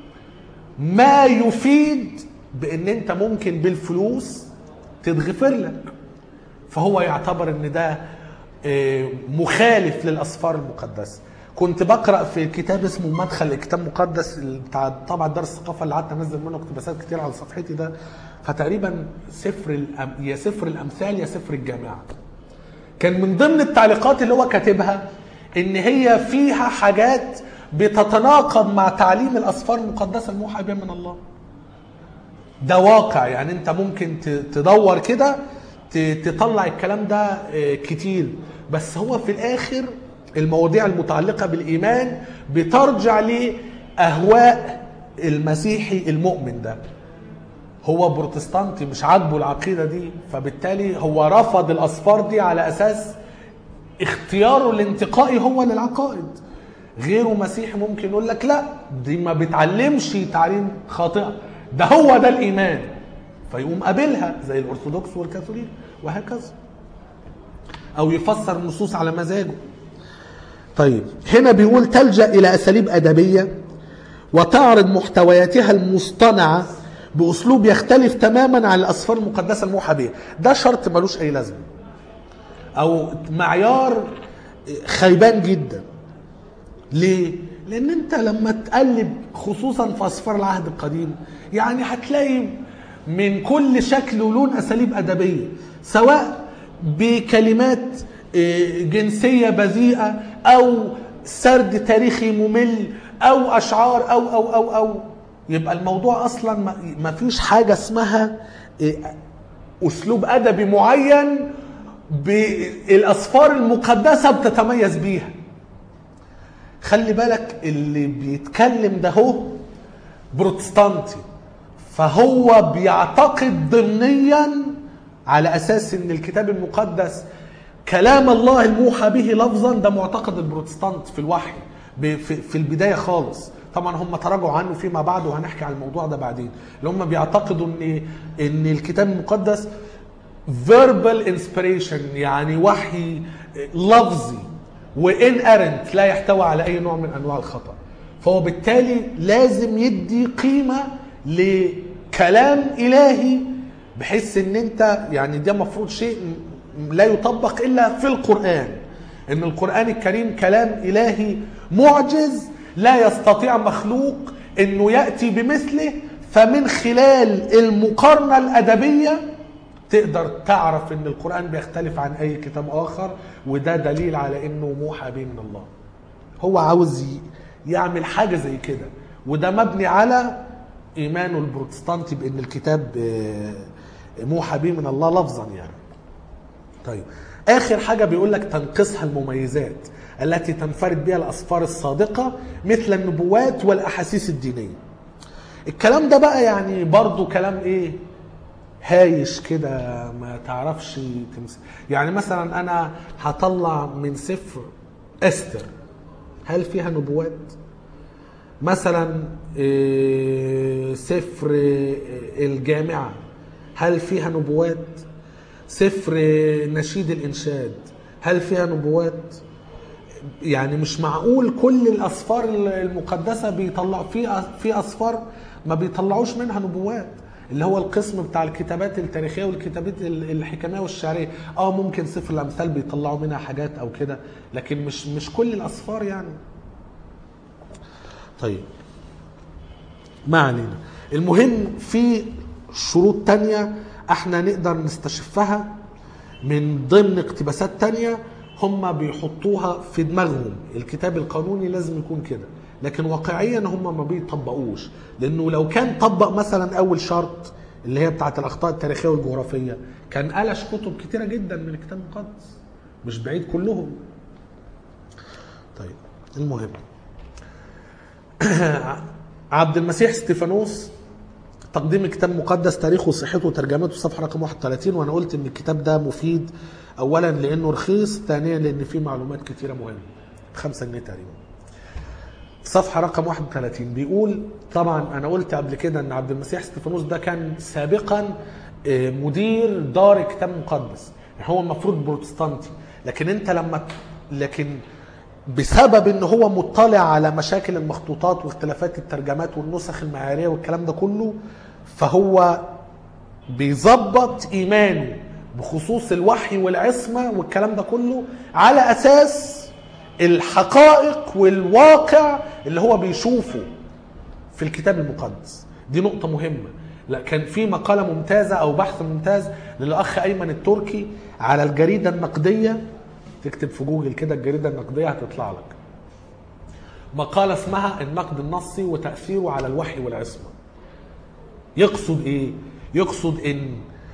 ما يفيد بان انت ممكن بالفلوس تتغفر لك فهو يعتبر ان ده آه، مخالف للاسفار المقدسه كنت بقرا في كتاب اسمه مدخل كتاب مقدس بتاع طبعا درس الثقافه اللي قعدت انزل منه اقتباسات كتير على صفحتي ده فتقريبا سفر الأم... يا سفر الامثال يا سفر الجامعه كان من ضمن التعليقات اللي هو كاتبها ان هي فيها حاجات بتتناقض مع تعليم الاسفار المقدسه الموحى بها من الله ده واقع يعني انت ممكن ت- تدور كده ت- تطلع الكلام ده آه، كتير بس هو في الاخر المواضيع المتعلقه بالايمان بترجع لاهواء المسيحي المؤمن ده هو بروتستانتي مش عاجبه العقيده دي فبالتالي هو رفض الاسفار دي على اساس اختياره الانتقائي هو للعقائد غيره مسيحي ممكن يقول لك لا دي ما بتعلمش تعليم خاطئه ده هو ده الايمان فيقوم قابلها زي الارثوذكس والكاثوليك وهكذا او يفسر النصوص على مزاجه طيب هنا بيقول تلجا الى اساليب ادبيه وتعرض محتوياتها المصطنعه باسلوب يختلف تماما عن الاسفار المقدسه الموحى بها ده شرط ملوش اي لازمه او معيار خيبان جدا ليه لان انت لما تقلب خصوصا في اسفار العهد القديم يعني هتلاقي من كل شكل ولون اساليب ادبيه سواء بكلمات آه، جنسيه بذيئه او سرد تاريخي ممل او اشعار او او او او يبقى الموضوع اصلا ما- ما فيش حاجه اسمها آه، اسلوب ادبي معين بالاسفار المقدسه بتتميز بيها خلي بالك اللي بيتكلم ده هو بروتستانتي فهو بيعتقد ضمنيا على اساس ان الكتاب المقدس كلام الله الموحى به لفظا ده معتقد البروتستانت في الوحي ب- في, في البدايه خالص طبعا هم تراجعوا عنه فيما بعد وهنحكي عن الموضوع ده بعدين اللي هم بيعتقدوا ان ان الكتاب المقدس verbal inspiration يعني وحي لفظي وان ارنت لا يحتوي على اي نوع من انواع الخطا فهو بالتالي لازم يدي قيمه لكلام الهي بحيث ان انت يعني ده مفروض شيء م- لا يطبق الا في القران ان القران الكريم كلام الهي معجز لا يستطيع مخلوق انه ياتي بمثله فمن خلال المقارنه الادبيه تقدر تعرف ان القران بيختلف عن اي كتاب اخر وده دليل على انه موحى به من الله هو عاوز ي- يعمل حاجه زي كده وده مبني على ايمانه البروتستانتي بان الكتاب آه، موحى به من الله لفظا يعني طيب اخر حاجه بيقول لك تنقصها المميزات التي تنفرد بها الاسفار الصادقه مثل النبوات والاحاسيس الدينيه الكلام ده بقى يعني برضو كلام ايه هايش كده ما تعرفش تمسك يعني مثلا انا هطلع من سفر استر هل فيها نبوات مثلا إيه، سفر إيه، الجامعة هل فيها نبوات سفر إيه، نشيد الإنشاد هل فيها نبوات يعني مش معقول كل الاسفار المقدسه بيطلع في في اسفار ما بيطلعوش منها نبوات اللي هو القسم بتاع الكتابات التاريخيه والكتابات ال- الحكميه والشعريه اه ممكن سفر الامثال بيطلعوا منها حاجات او كده لكن مش مش كل الاسفار يعني طيب ما علينا المهم في شروط تانية احنا نقدر نستشفها من ضمن اقتباسات تانية هم بيحطوها في دماغهم الكتاب القانوني لازم يكون كده لكن واقعيا هم ما بيطبقوش لانه لو كان طبق مثلا اول شرط اللي هي بتاعت الاخطاء التاريخيه والجغرافيه كان قلش كتب كتيره جدا من الكتاب المقدس مش بعيد كلهم طيب المهم عبد المسيح ستيفانوس تقديم الكتاب المقدس تاريخه وصحته وترجمته صفحه رقم 31 وانا قلت ان الكتاب ده مفيد اولا لانه رخيص ثانيا لان فيه معلومات كتيره مهمه 5 جنيه تقريبا صفحه رقم 31 بيقول طبعا انا قلت قبل كده ان عبد المسيح ستيفانوس ده كان سابقا آه، مدير دار الكتاب المقدس يعني هو المفروض بروتستانتي لكن انت لما لكن بسبب ان هو مطلع على مشاكل المخطوطات واختلافات الترجمات والنسخ المعياريه والكلام ده كله فهو بيظبط ايمانه بخصوص الوحي والعصمه والكلام ده كله على اساس الحقائق والواقع اللي هو بيشوفه في الكتاب المقدس دي نقطة مهمة لا كان في مقالة ممتازة أو بحث ممتاز للأخ أيمن التركي على الجريدة النقدية تكتب في جوجل كده الجريدة النقدية هتطلع لك مقالة اسمها النقد النصي وتأثيره على الوحي والعصمة يقصد إيه؟ يقصد إن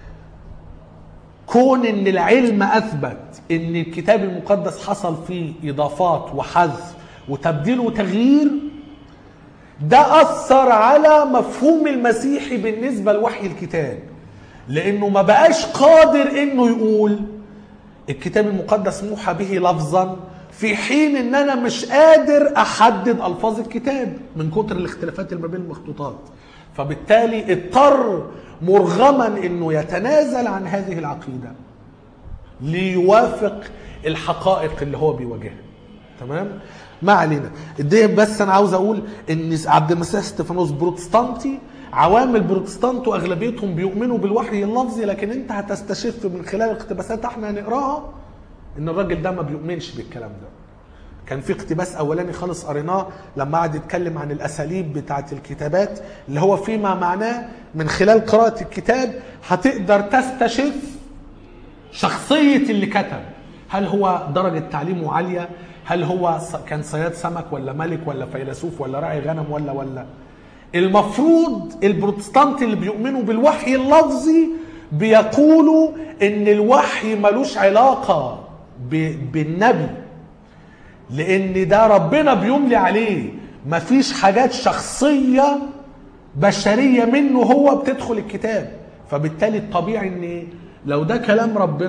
كون ان العلم اثبت ان الكتاب المقدس حصل فيه اضافات وحذف وتبديل وتغيير ده اثر على مفهوم المسيحي بالنسبه لوحي الكتاب لانه ما بقاش قادر انه يقول الكتاب المقدس موحى به لفظا في حين ان انا مش قادر احدد الفاظ الكتاب من كتر الاختلافات اللي ما بين المخطوطات فبالتالي اضطر مرغما انه يتنازل عن هذه العقيده ليوافق الحقائق اللي هو بيواجهها تمام ما علينا دي بس انا عاوز اقول ان عبد المسيح ستيفانوس بروتستانتي عوام البروتستانت واغلبيتهم بيؤمنوا بالوحي اللفظي لكن انت هتستشف من خلال اقتباسات احنا هنقراها ان الراجل ده ما بيؤمنش بالكلام ده كان في اقتباس اولاني خالص قريناه لما قعد يتكلم عن الاساليب بتاعه الكتابات اللي هو فيما معناه من خلال قراءه الكتاب هتقدر تستشف شخصيه اللي كتب هل هو درجه تعليمه عاليه هل هو ص- كان صياد سمك ولا ملك ولا فيلسوف ولا راعي غنم ولا ولا المفروض البروتستانت اللي بيؤمنوا بالوحي اللفظي بيقولوا ان الوحي ملوش علاقه ب- بالنبي لان ده ربنا بيملي عليه مفيش حاجات شخصيه بشريه منه هو بتدخل الكتاب فبالتالي الطبيعي ان لو ده كلام ربنا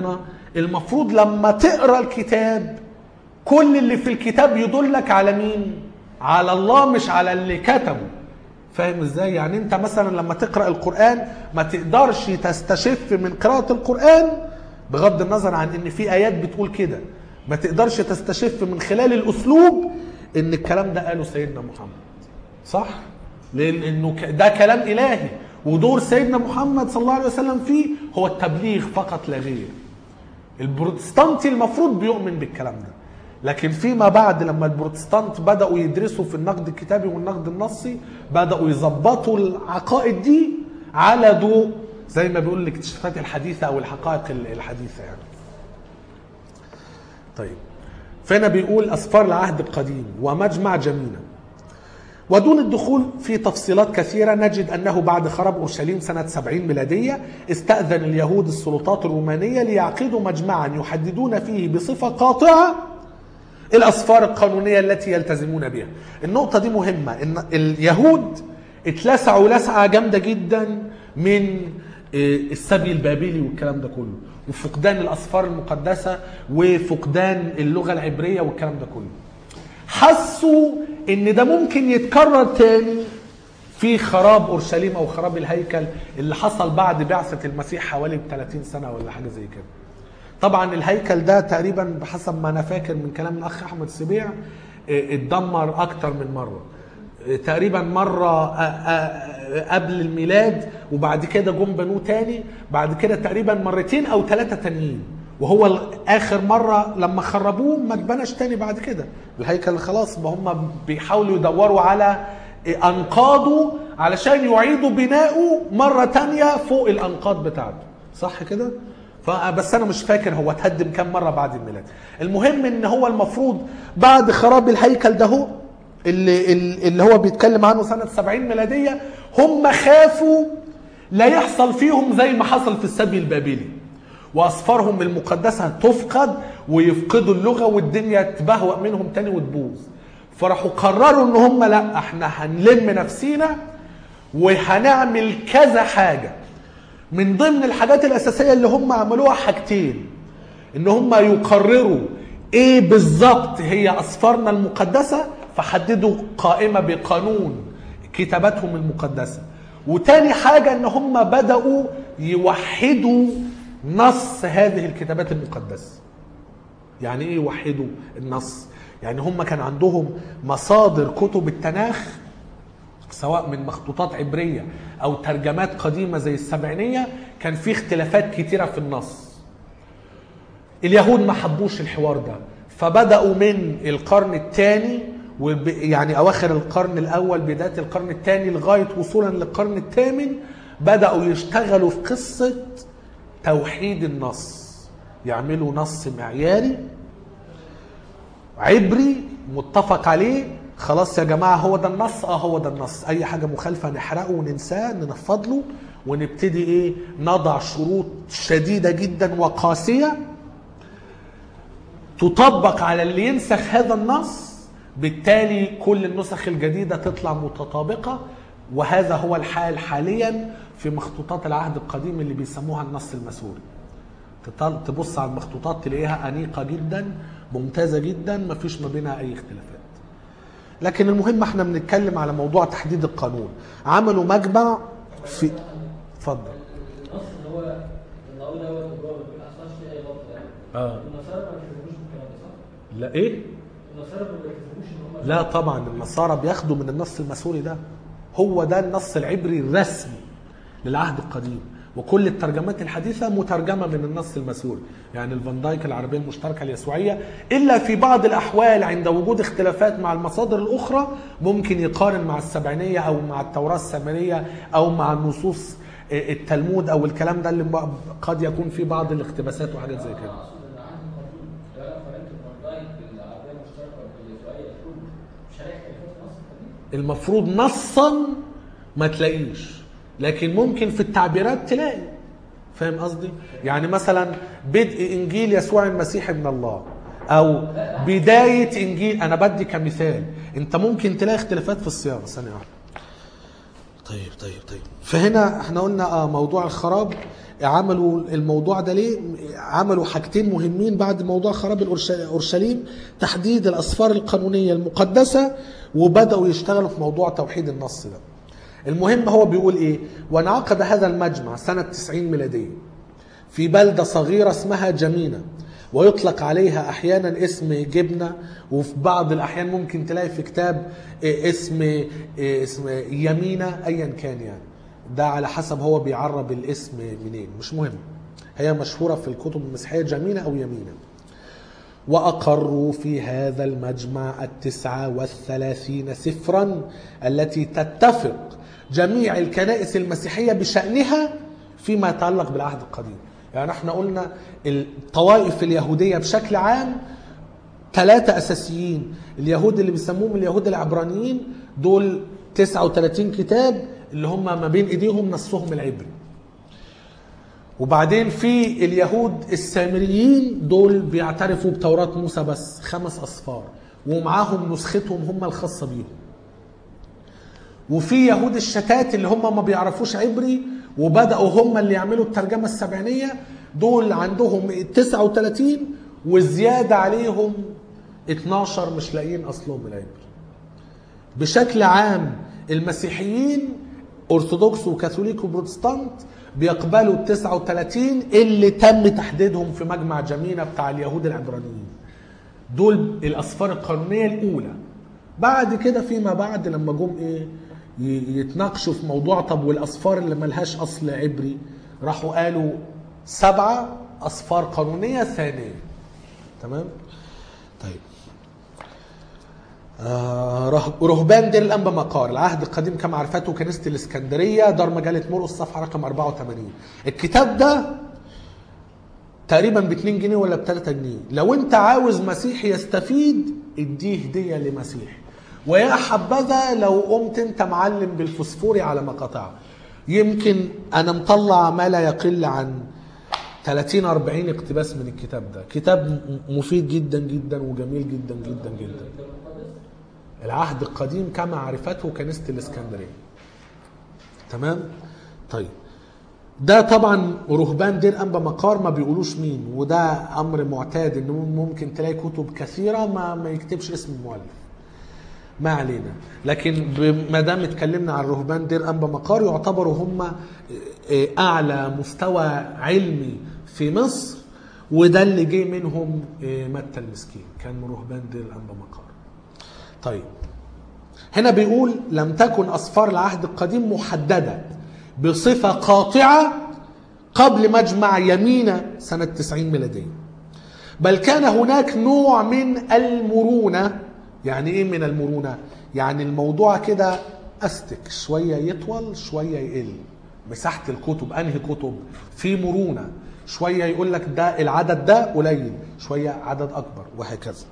المفروض لما تقرا الكتاب كل اللي في الكتاب يدلك على مين على الله مش على اللي كتبه فاهم ازاي يعني انت مثلا لما تقرا القران ما تقدرش تستشف من قراءه القران بغض النظر عن ان في ايات بتقول كده ما تقدرش تستشف من خلال الاسلوب ان الكلام ده قاله سيدنا محمد صح لان انه ك- ده كلام الهي ودور سيدنا محمد صلى الله عليه وسلم فيه هو التبليغ فقط لا غير البروتستانتي المفروض بيؤمن بالكلام ده لكن فيما بعد لما البروتستانت بدأوا يدرسوا في النقد الكتابي والنقد النصي بدأوا يظبطوا العقائد دي على ضوء زي ما بيقول الاكتشافات الحديثة أو الحقائق الحديثة يعني طيب فهنا بيقول أسفار العهد القديم ومجمع جمينة ودون الدخول في تفصيلات كثيرة نجد أنه بعد خراب أورشليم سنة 70 ميلادية استأذن اليهود السلطات الرومانية ليعقدوا مجمعا يحددون فيه بصفة قاطعة الأسفار القانونية التي يلتزمون بها النقطة دي مهمة إن اليهود اتلسعوا لسعة جامدة جدا من آه، السبي البابلي والكلام ده كله وفقدان الأسفار المقدسة وفقدان اللغة العبرية والكلام ده كله حسوا ان ده ممكن يتكرر تاني في خراب اورشليم او خراب الهيكل اللي حصل بعد بعثه المسيح حوالي ب 30 سنه ولا حاجه زي كده. طبعا الهيكل ده تقريبا بحسب ما انا فاكر من كلام الاخ احمد سبيع اه، اتدمر اكتر من مره. اه، تقريبا مره اه، اه، قبل الميلاد وبعد كده جم بنوه تاني بعد كده تقريبا مرتين او ثلاثه تانيين وهو اخر مره لما خربوه ما اتبناش تاني بعد كده الهيكل خلاص ما هم بيحاولوا يدوروا على انقاضه علشان يعيدوا بناؤه مره تانية فوق الانقاض بتاعته صح كده فبس انا مش فاكر هو اتهدم كام مره بعد الميلاد المهم ان هو المفروض بعد خراب الهيكل ده هو اللي اللي هو بيتكلم عنه سنه 70 ميلاديه هم خافوا لا يحصل فيهم زي ما حصل في السبي البابلي واسفارهم المقدسه تفقد ويفقدوا اللغه والدنيا تبهوأ منهم تاني وتبوظ فراحوا قرروا ان هم لا احنا هنلم نفسينا وهنعمل كذا حاجه من ضمن الحاجات الاساسيه اللي هم عملوها حاجتين ان هم يقرروا ايه بالظبط هي اسفارنا المقدسه فحددوا قائمه بقانون كتاباتهم المقدسه وتاني حاجه ان هم بداوا يوحدوا نص هذه الكتابات المقدسه يعني ايه يوحدوا النص يعني هم كان عندهم مصادر كتب التناخ سواء من مخطوطات عبرية أو ترجمات قديمة زي السبعينية كان في اختلافات كتيرة في النص اليهود ما حبوش الحوار ده فبدأوا من القرن الثاني يعني أواخر القرن الأول بداية القرن الثاني لغاية وصولا للقرن الثامن بدأوا يشتغلوا في قصة توحيد النص يعملوا نص معياري عبري متفق عليه خلاص يا جماعة هو ده النص اه هو ده النص اي حاجة مخالفة نحرقه وننساه ننفض له ونبتدي ايه نضع شروط شديدة جدا وقاسية تطبق على اللي ينسخ هذا النص بالتالي كل النسخ الجديدة تطلع متطابقة وهذا هو الحال حاليا في مخطوطات العهد القديم اللي بيسموها النص المسوري تطل- تبص على المخطوطات تلاقيها أنيقة جدا ممتازة جدا ما فيش ما بينها أي اختلافات لكن المهم احنا بنتكلم على موضوع تحديد القانون عملوا مجمع في اتفضل النص اللي هو النقول دوت اللي هو بيقول اصلا في اي غلط يعني اه النصارى ما بيلتزموش بالكلام ده صح؟ لا ايه النصارى ما بيلتزموش ان هم لا طبعا النصارى بياخدوا من النص المسوري ده هو ده النص العبري الرسمي للعهد القديم وكل الترجمات الحديثة مترجمة من النص المسوري يعني الفان دايك العربية المشتركة اليسوعية إلا في بعض الأحوال عند وجود اختلافات مع المصادر الأخرى ممكن يقارن مع السبعينية أو مع التوراة السامرية أو مع النصوص التلمود أو الكلام ده اللي قد يكون فيه بعض الاقتباسات وحاجات زي كده اقصد ان عهد القانون لو انا قارنت الفان بالعربيه المشتركه واليسوعيه المفروض مش هلاقي اختلافات في النص القديم المفروض نصا ما تلاقيش لكن ممكن في التعبيرات تلاقي فاهم قصدي يعني مثلا بدء انجيل يسوع المسيح ابن الله او بدايه انجيل انا بدي كمثال انت ممكن تلاقي اختلافات في الصياغه ثانيه واحده طيب طيب طيب فهنا احنا قلنا اه موضوع الخراب عملوا الموضوع ده ليه عملوا حاجتين مهمين بعد موضوع خراب الأورش- اورشليم تحديد الاسفار القانونيه المقدسه وبداوا يشتغلوا في موضوع توحيد النص ده المهم هو بيقول ايه وانعقد هذا المجمع سنه 90 ميلاديه في بلده صغيره اسمها جمينه ويطلق عليها احيانا اسم جبنه وفي بعض الاحيان ممكن تلاقي في كتاب إيه، اسم إيه، اسم يمينه ايا كان يعني ده على حسب هو بيعرب الاسم منين مش مهم هي مشهوره في الكتب المسيحيه جمينه او يمينه وأقروا في هذا المجمع التسعة والثلاثين سفرا التي تتفق جميع الكنائس المسيحية بشأنها فيما يتعلق بالعهد القديم يعني احنا قلنا الطوائف اليهودية بشكل عام ثلاثة أساسيين اليهود اللي بيسموهم اليهود العبرانيين دول 39 كتاب اللي هم ما بين ايديهم نصهم العبري وبعدين في اليهود السامريين دول بيعترفوا بتوراة موسى بس خمس أصفار ومعاهم نسختهم هم الخاصة بيهم وفي يهود الشتات اللي هم ما بيعرفوش عبري وبدأوا هم اللي يعملوا الترجمة السبعينية دول عندهم 39 والزيادة عليهم 12 مش لاقيين أصلهم العبري بشكل عام المسيحيين أرثوذكس وكاثوليك وبروتستانت بيقبلوا ال 39 اللي تم تحديدهم في مجمع جمينة بتاع اليهود العبرانيين دول الأسفار القانونية الأولى بعد كده فيما بعد لما جم إيه ي- يتناقشوا في موضوع طب والأسفار اللي ملهاش أصل عبري راحوا قالوا سبعة أسفار قانونية ثانية تمام طيب آه، ره- رهبان دير الانبا مقار العهد القديم كما عرفته كنيسه الاسكندريه دار مجله مرقس صفحه رقم 84 الكتاب ده تقريبا ب 2 جنيه ولا ب 3 جنيه لو انت عاوز مسيحي يستفيد اديه هديه لمسيحي ويا حبذا لو قمت انت معلم بالفوسفوري على مقاطعه يمكن انا مطلع ما لا يقل عن 30 40 اقتباس من الكتاب ده كتاب م- مفيد جدا جدا وجميل جدا جدا جدا العهد القديم كما عرفته كنيسه الاسكندريه تمام طيب ده طبعا رهبان دير انبا مقار ما بيقولوش مين وده امر معتاد ان ممكن تلاقي كتب كثيره ما ما يكتبش اسم المؤلف ما علينا لكن ب- ما دام اتكلمنا عن رهبان دير انبا مقار يعتبروا هم اعلى مستوى علمي في مصر وده اللي جه منهم آه، متى المسكين كان من رهبان دير انبا مقار طيب هنا بيقول لم تكن أسفار العهد القديم محددة بصفة قاطعة قبل مجمع يمينة سنة 90 ميلادية بل كان هناك نوع من المرونة يعني ايه من المرونة يعني الموضوع كده استك شوية يطول شوية يقل مساحة الكتب انهي كتب في مرونة شوية يقول لك ده العدد ده قليل شوية عدد اكبر وهكذا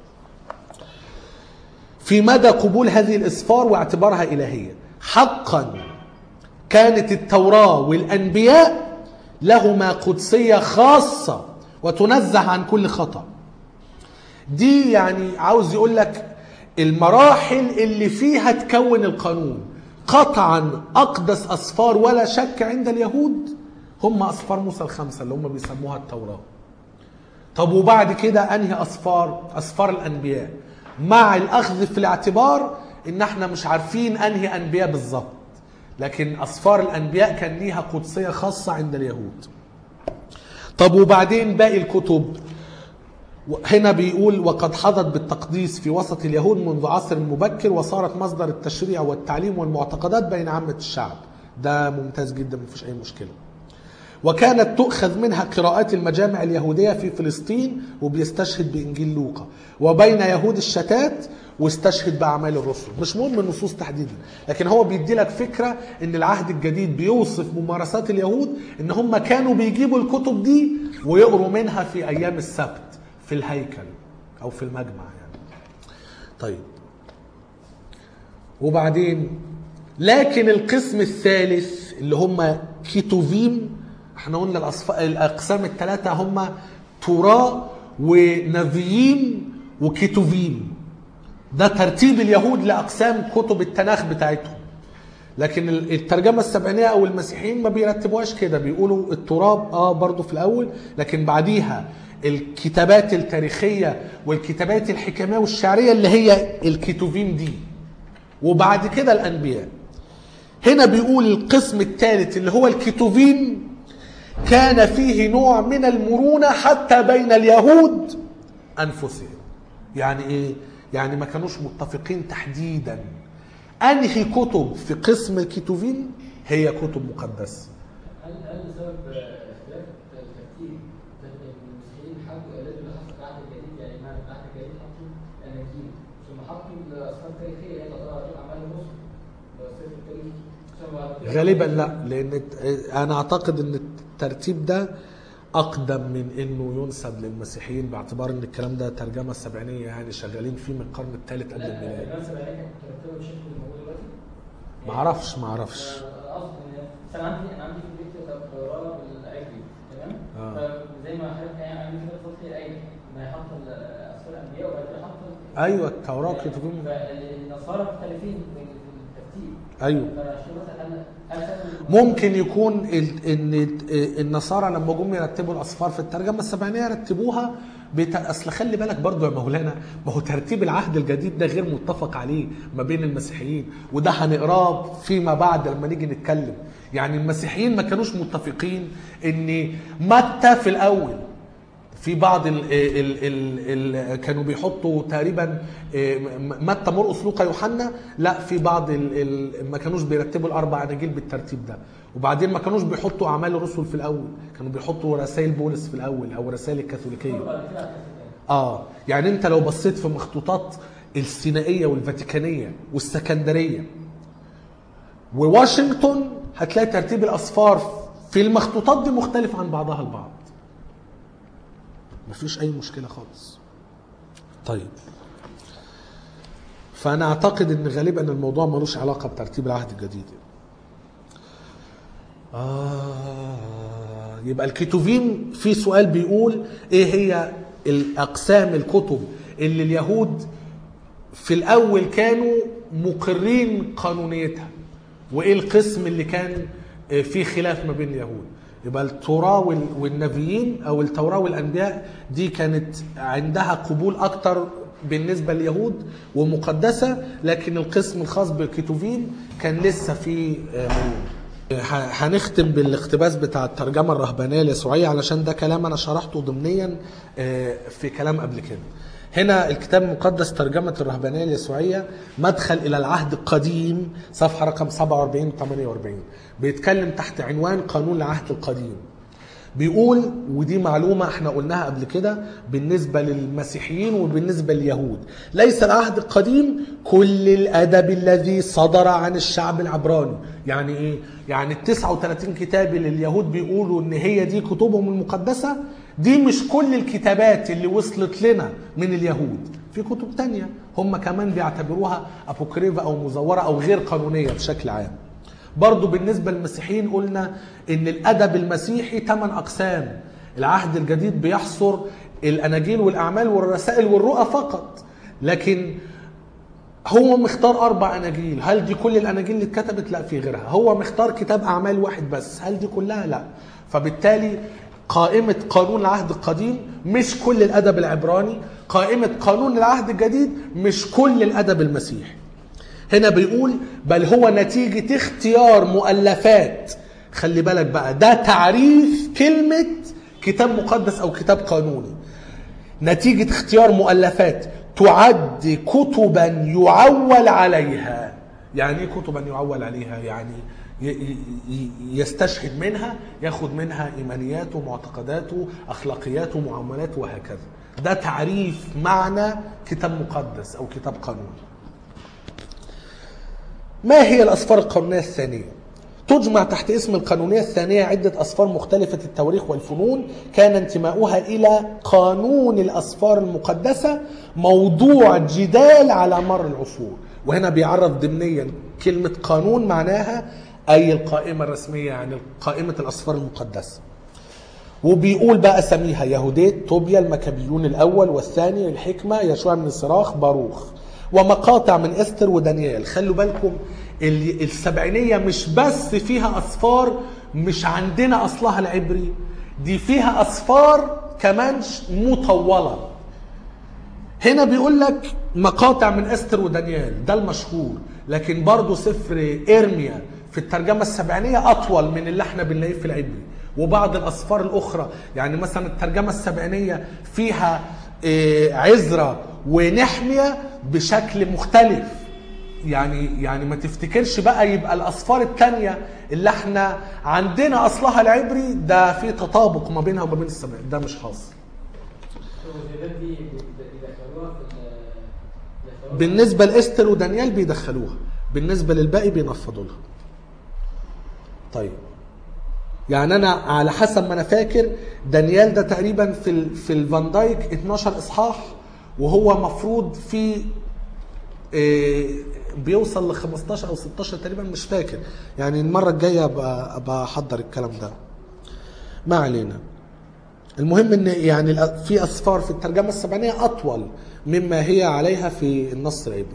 في مدى قبول هذه الاسفار واعتبارها الهيه حقا كانت التوراه والانبياء لهما قدسيه خاصه وتنزه عن كل خطا دي يعني عاوز يقول لك المراحل اللي فيها تكون القانون قطعا اقدس اسفار ولا شك عند اليهود هم اسفار موسى الخمسه اللي هم بيسموها التوراه طب وبعد كده انهي اسفار اسفار الانبياء مع الاخذ في الاعتبار ان احنا مش عارفين انهي انبياء بالظبط لكن اسفار الانبياء كان ليها قدسيه خاصه عند اليهود طب وبعدين باقي الكتب هنا بيقول وقد حظت بالتقديس في وسط اليهود منذ عصر مبكر وصارت مصدر التشريع والتعليم والمعتقدات بين عامة الشعب ده ممتاز جدا مفيش أي مشكلة وكانت تؤخذ منها قراءات المجامع اليهودية في فلسطين وبيستشهد بإنجيل لوقا وبين يهود الشتات واستشهد بأعمال الرسل مش مهم النصوص تحديدا لكن هو بيدي لك فكرة ان العهد الجديد بيوصف ممارسات اليهود ان هم كانوا بيجيبوا الكتب دي ويقروا منها في أيام السبت في الهيكل أو في المجمع يعني طيب وبعدين لكن القسم الثالث اللي هم كيتوفيم احنا قلنا الأصف... الاقسام الثلاثه هم توراة ونبيين وكيتوفيم ده ترتيب اليهود لاقسام كتب التناخ بتاعتهم لكن ال- الترجمة السبعينية أو المسيحيين ما بيرتبوهاش كده بيقولوا التراب اه برضو في الأول لكن بعديها الكتابات التاريخية والكتابات الحكمية والشعرية اللي هي الكتوفيم دي وبعد كده الأنبياء هنا بيقول القسم الثالث اللي هو الكتوفيم كان فيه نوع من المرونة حتى بين اليهود أنفسهم يعني إيه؟ يعني ما كانوش متفقين تحديدا أنهي كتب في قسم الكتوفيم هي كتب مقدسة هل هل بسبب اختلاف الترتيب المسيحيين حبوا يقلدوا اللي حصل في العهد الجديد يعني معنى في العهد الجديد حطوا اناجيل ثم حطوا الاسفار التاريخيه اللي هي تعتبر اعمال الرسل سفر التاريخ ثم بعد كده- غالبا لا لان انا اعتقد ان الترتيب ده اقدم من انه ينسب للمسيحيين باعتبار ان الكلام ده ترجمه سبعينيه يعني شغالين فيه من القرن الثالث قبل لا الميلاد الإمام السبعينية كانت مترتبة بالشكل اللي موجود دلوقتي ما اعرفش ما اعرفش أنا قصدي ان بس انا عندي انا عندي في البيت التوراه بالعجل تمام آه. فزي ما حضرتك يعني عامل كده بالظبط هي ايه ما يحط اسفار الانبياء وبعد كده يحط ايوه التوراه كتبهم فالنصارى مختلفين في الترتيب ايوه فعشان مثلا هل هل سبب- ممكن يكون ال- ان النصارى لما جم يرتبوا الاصفار في الترجمه السبعينيه رتبوها بت... اصل خلي بالك برضو يا مولانا ما هو ترتيب العهد الجديد ده غير متفق عليه ما بين المسيحيين وده هنقراه فيما بعد لما نيجي نتكلم يعني المسيحيين ما كانوش متفقين ان متى في الاول في بعض ال ال ال ال كانوا بيحطوا تقريبا آه، م- متى مرقس لوقا يوحنا لا في بعض ال ال ما كانوش بيرتبوا الاربع اناجيل بالترتيب ده وبعدين ما كانوش بيحطوا اعمال الرسل في الاول كانوا بيحطوا رسائل بولس في الاول او رسائل الكاثوليكيه بعد كده على الأساس التاني. اه يعني انت لو بصيت في مخطوطات السينائيه والفاتيكانيه والسكندريه وواشنطن هتلاقي ترتيب الاصفار في المخطوطات دي مختلف عن بعضها البعض مفيش اي مشكله خالص طيب فانا اعتقد ان غالبا الموضوع ملوش علاقه بترتيب العهد الجديد آه يبقى الكتوفيم في سؤال بيقول ايه هي الاقسام الكتب اللي اليهود في الاول كانوا مقرين قانونيتها وايه القسم اللي كان آه، فيه خلاف ما بين اليهود يبقى التوراة وال- والنبيين او التوراة والانبياء دي كانت عندها قبول اكتر بالنسبة لليهود ومقدسة لكن القسم الخاص بالكتوفين كان لسه فيه آه، مرونة ه- هنختم بالاقتباس بتاع الترجمة الرهبانية اليسوعية علشان ده كلام أنا شرحته ضمنيا آه، في كلام قبل كده هنا الكتاب المقدس ترجمة الرهبانية اليسوعية مدخل إلى العهد القديم صفحة رقم 47 و 48 بيتكلم تحت عنوان قانون العهد القديم بيقول ودي معلومة احنا قلناها قبل كده بالنسبة للمسيحيين وبالنسبة لليهود ليس العهد القديم كل الأدب الذي صدر عن الشعب العبراني يعني ايه؟ يعني ال 39 كتاب اللي اليهود بيقولوا ان هي دي كتبهم المقدسة دي مش كل الكتابات اللي وصلت لنا من اليهود في كتب تانية هم كمان بيعتبروها أبوكريفة أو مزورة أو غير قانونية بشكل عام برضو بالنسبة للمسيحيين قلنا ان الادب المسيحي ثمان اقسام العهد الجديد بيحصر الاناجيل والاعمال والرسائل والرؤى فقط لكن هو مختار اربع اناجيل هل دي كل الاناجيل اللي اتكتبت لا في غيرها هو مختار كتاب اعمال واحد بس هل دي كلها لا فبالتالي قائمة قانون العهد القديم مش كل الادب العبراني قائمة قانون العهد الجديد مش كل الادب المسيحي هنا بيقول بل هو نتيجة اختيار مؤلفات خلي بالك بقى ده تعريف كلمة كتاب مقدس أو كتاب قانوني نتيجة اختيار مؤلفات تعد كتبا يعول عليها يعني ايه كتبا يعول عليها يعني ي- ي- ي- يستشهد منها ياخد منها ايمانياته معتقداته اخلاقياته معاملاته وهكذا ده تعريف معنى كتاب مقدس او كتاب قانوني ما هي الأسفار القانونية الثانية؟ تجمع تحت اسم القانونية الثانية عدة أسفار مختلفة التواريخ والفنون كان انتماؤها إلى قانون الأسفار المقدسة موضوع جدال على مر العصور وهنا بيعرف ضمنيا كلمة قانون معناها أي القائمة الرسمية يعني قائمة الأسفار المقدسة وبيقول بقى اساميها يهوديت طوبيا المكابيون الاول والثاني الحكمه يشوع من الصراخ باروخ ومقاطع من استر ودانيال خلوا بالكم ال- السبعينية مش بس فيها أصفار مش عندنا أصلها العبري دي فيها أصفار كمان ش- مطولة هنا بيقول لك مقاطع من استر ودانيال ده المشهور لكن برضه سفر ارميا في الترجمه السبعينيه اطول من اللي احنا بنلاقيه في العبري وبعض الاسفار الاخرى يعني مثلا الترجمه السبعينيه فيها آه، عزرا ونحميه بشكل مختلف يعني يعني ما تفتكرش بقى يبقى الاسفار الثانيه اللي احنا عندنا اصلها العبري ده في تطابق ما بينها وما بين السبعينيه ده مش حاصل الوزيرات دي بيدخلوها في ال- بيدخلوها بالنسبه لاستر ودانيال بيدخلوها بالنسبه للباقي بينفضوا لها طيب يعني انا على حسب ما انا فاكر دانيال ده تقريبا في ال في الفان دايك 12 اصحاح وهو مفروض في إيه، بيوصل ل 15 او 16 تقريبا مش فاكر يعني المره الجايه ابقى ابقى احضر الكلام ده ما علينا المهم ان يعني الأ- في اسفار في الترجمه السبعينيه اطول مما هي عليها في النص العبري.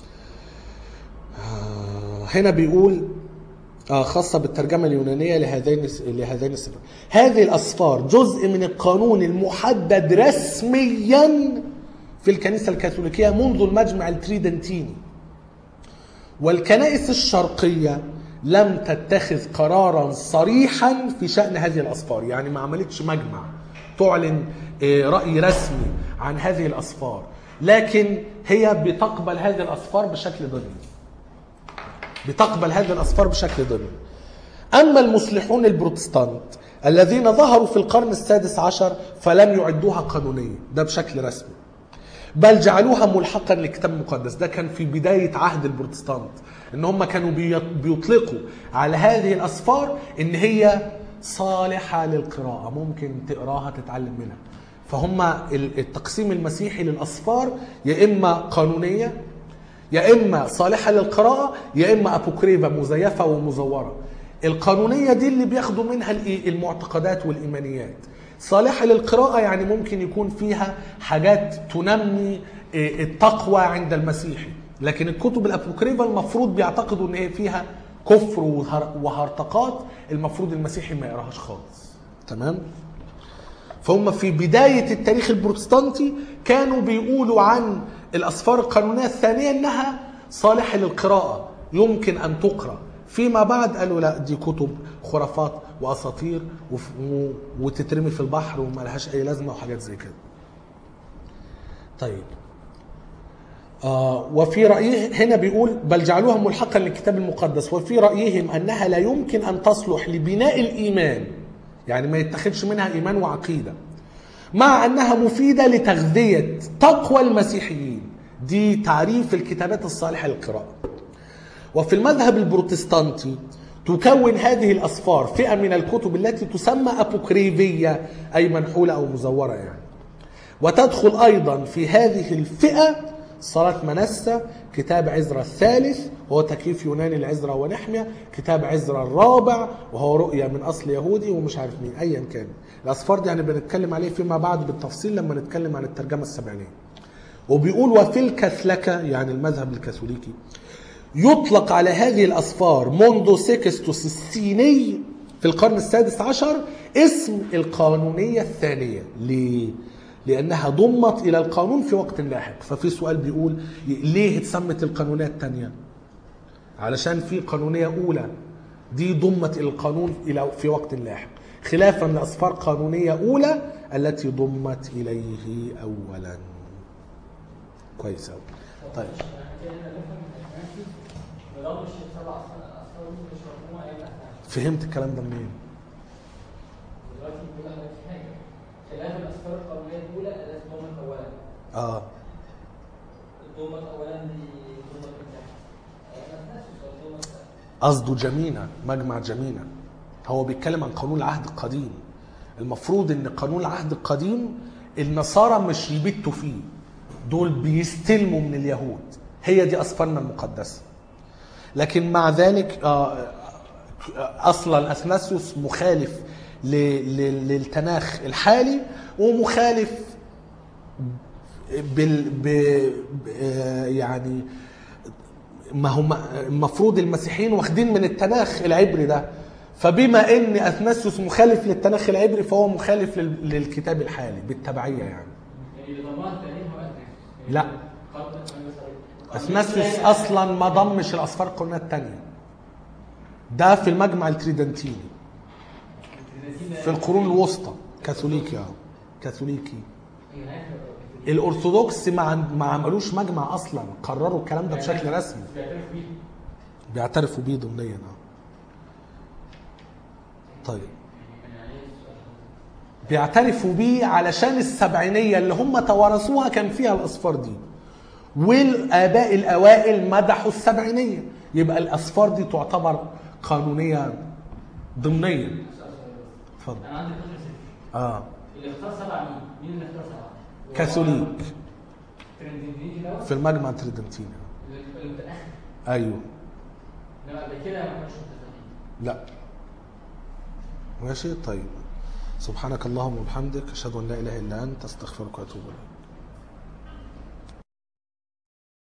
آه، هنا بيقول آه خاصة بالترجمة اليونانية لهذين لهذين السفر. هذه الأسفار جزء من القانون المحدد رسميا في الكنيسة الكاثوليكية منذ المجمع التريدنتيني. والكنائس الشرقية لم تتخذ قرارا صريحا في شأن هذه الأسفار يعني ما عملتش مجمع تعلن آه، رأي رسمي عن هذه الأسفار لكن هي بتقبل هذه الأسفار بشكل ضمني بتقبل هذه الأسفار بشكل ضمني أما المصلحون البروتستانت الذين ظهروا في القرن السادس عشر فلم يعدوها قانونية ده بشكل رسمي بل جعلوها ملحقا للكتاب المقدس ده كان في بداية عهد البروتستانت ان هم كانوا بي- بيطلقوا على هذه الاسفار ان هي صالحة للقراءة ممكن تقراها تتعلم منها فهم ال- التقسيم المسيحي للاسفار يا اما قانونية يا اما صالحة للقراءة يا اما ابوكريفا مزيفة ومزورة القانونية دي اللي بياخدوا منها الإي- المعتقدات والايمانيات صالحة للقراءة يعني ممكن يكون فيها حاجات تنمي إيه، التقوى عند المسيحي لكن الكتب الابوكريفا المفروض بيعتقدوا ان هي فيها كفر وهر- وهرطقات المفروض المسيحي ما يقراهاش خالص تمام فهم في بداية التاريخ البروتستانتي كانوا بيقولوا عن الأسفار القانونية الثانية إنها صالحة للقراءة يمكن أن تقرأ فيما بعد قالوا لا دي كتب خرافات وأساطير وف- و- وتترمي في البحر وما لهاش أي لازمة وحاجات زي كده طيب آه وفي رأيه هنا بيقول بل جعلوها ملحقا للكتاب المقدس وفي رأيهم أنها لا يمكن أن تصلح لبناء الإيمان يعني ما يتخذش منها إيمان وعقيدة مع أنها مفيدة لتغذية تقوى المسيحيين دي تعريف الكتابات الصالحة للقراءة وفي المذهب البروتستانتي تكون هذه الأسفار فئة من الكتب التي تسمى أبوكريفية أي منحولة أو مزورة يعني وتدخل أيضا في هذه الفئة صلاة منسة كتاب عزرا الثالث وهو تكييف يوناني لعزرا ونحمية كتاب عزرا الرابع وهو رؤية من أصل يهودي ومش عارف مين أيا كان الأسفار دي يعني بنتكلم عليه فيما بعد بالتفصيل لما نتكلم عن الترجمة السبعينية وبيقول وفي الكاثلكة يعني المذهب الكاثوليكي يطلق على هذه الأسفار منذ سيكستوس السيني في القرن السادس عشر اسم القانونية الثانية ليه؟ لأنها ضمت إلى القانون في وقت لاحق ففي سؤال بيقول ليه اتسمت القانونية الثانية علشان في قانونية أولى دي ضمت إلى القانون إلى في وقت لاحق خلافا لأسفار قانونية أولى التي ضمت إليه أولا كويس أوي طيب كده هنا نفهم من الحكمانتي نظام الشيخ سبع أسفار دي مش مفهومة أيام الأحكام فهمت الكلام ده منين؟ دلوقتي بيقول لك في حاجة خلاف الأسفار القانونية الأولى التي ضمت أولا اه ضمت أولا دي ضمت من تحت أنا ناسي السؤال ضمت قصده جمينة مجمع جمينة هو بيتكلم عن قانون العهد القديم المفروض ان قانون العهد القديم النصارى مش يبتوا فيه دول بيستلموا من اليهود هي دي اسفارنا المقدسه لكن مع ذلك آه، اصلا اثناسيوس مخالف ل- ل- للتناخ الحالي ومخالف بال ب ب- آه، يعني ما هم المفروض المسيحيين واخدين من التناخ العبري ده فبما ان اثناسيوس مخالف للتناخ العبري فهو مخالف لل- للكتاب الحالي بالتبعيه يعني يعني اللي ضمها التاريخ هو أثناسيوس. لا. قرن مثلاً- اثناسيوس اصلا ما ضمش الاسفار القرنيه الثانيه ده في المجمع التريدنتيني في القرون الوسطى كاثوليكي اه كاثوليكي أيوة، عارف. الارثوذكس ما عن- ما عملوش مجمع اصلا قرروا الكلام ده بشكل رسمي بيعترف بيه. بيعترفوا بيه ضمنيا اه طيب يعني كان عليه السؤال. بيعترفوا بيه علشان السبعينية اللي هم توارثوها كان فيها الأصفار دي والآباء الأوائل مدحوا السبعينية يبقى الأصفار دي تعتبر قانونية ضمنيا اتفضل أنا عندي 12 سنة. اه اللي اختار سبعة مين؟ مين اللي اختار سبعة؟ كاثوليك ترندنتيني دوت في المجمع التريدنتيني اللي- المتأخر ايوه انما قبل كده ما كانش متفقين لا ماشي طيب سبحانك اللهم وبحمدك اشهد ان لا اله الا انت استغفرك واتوب اليك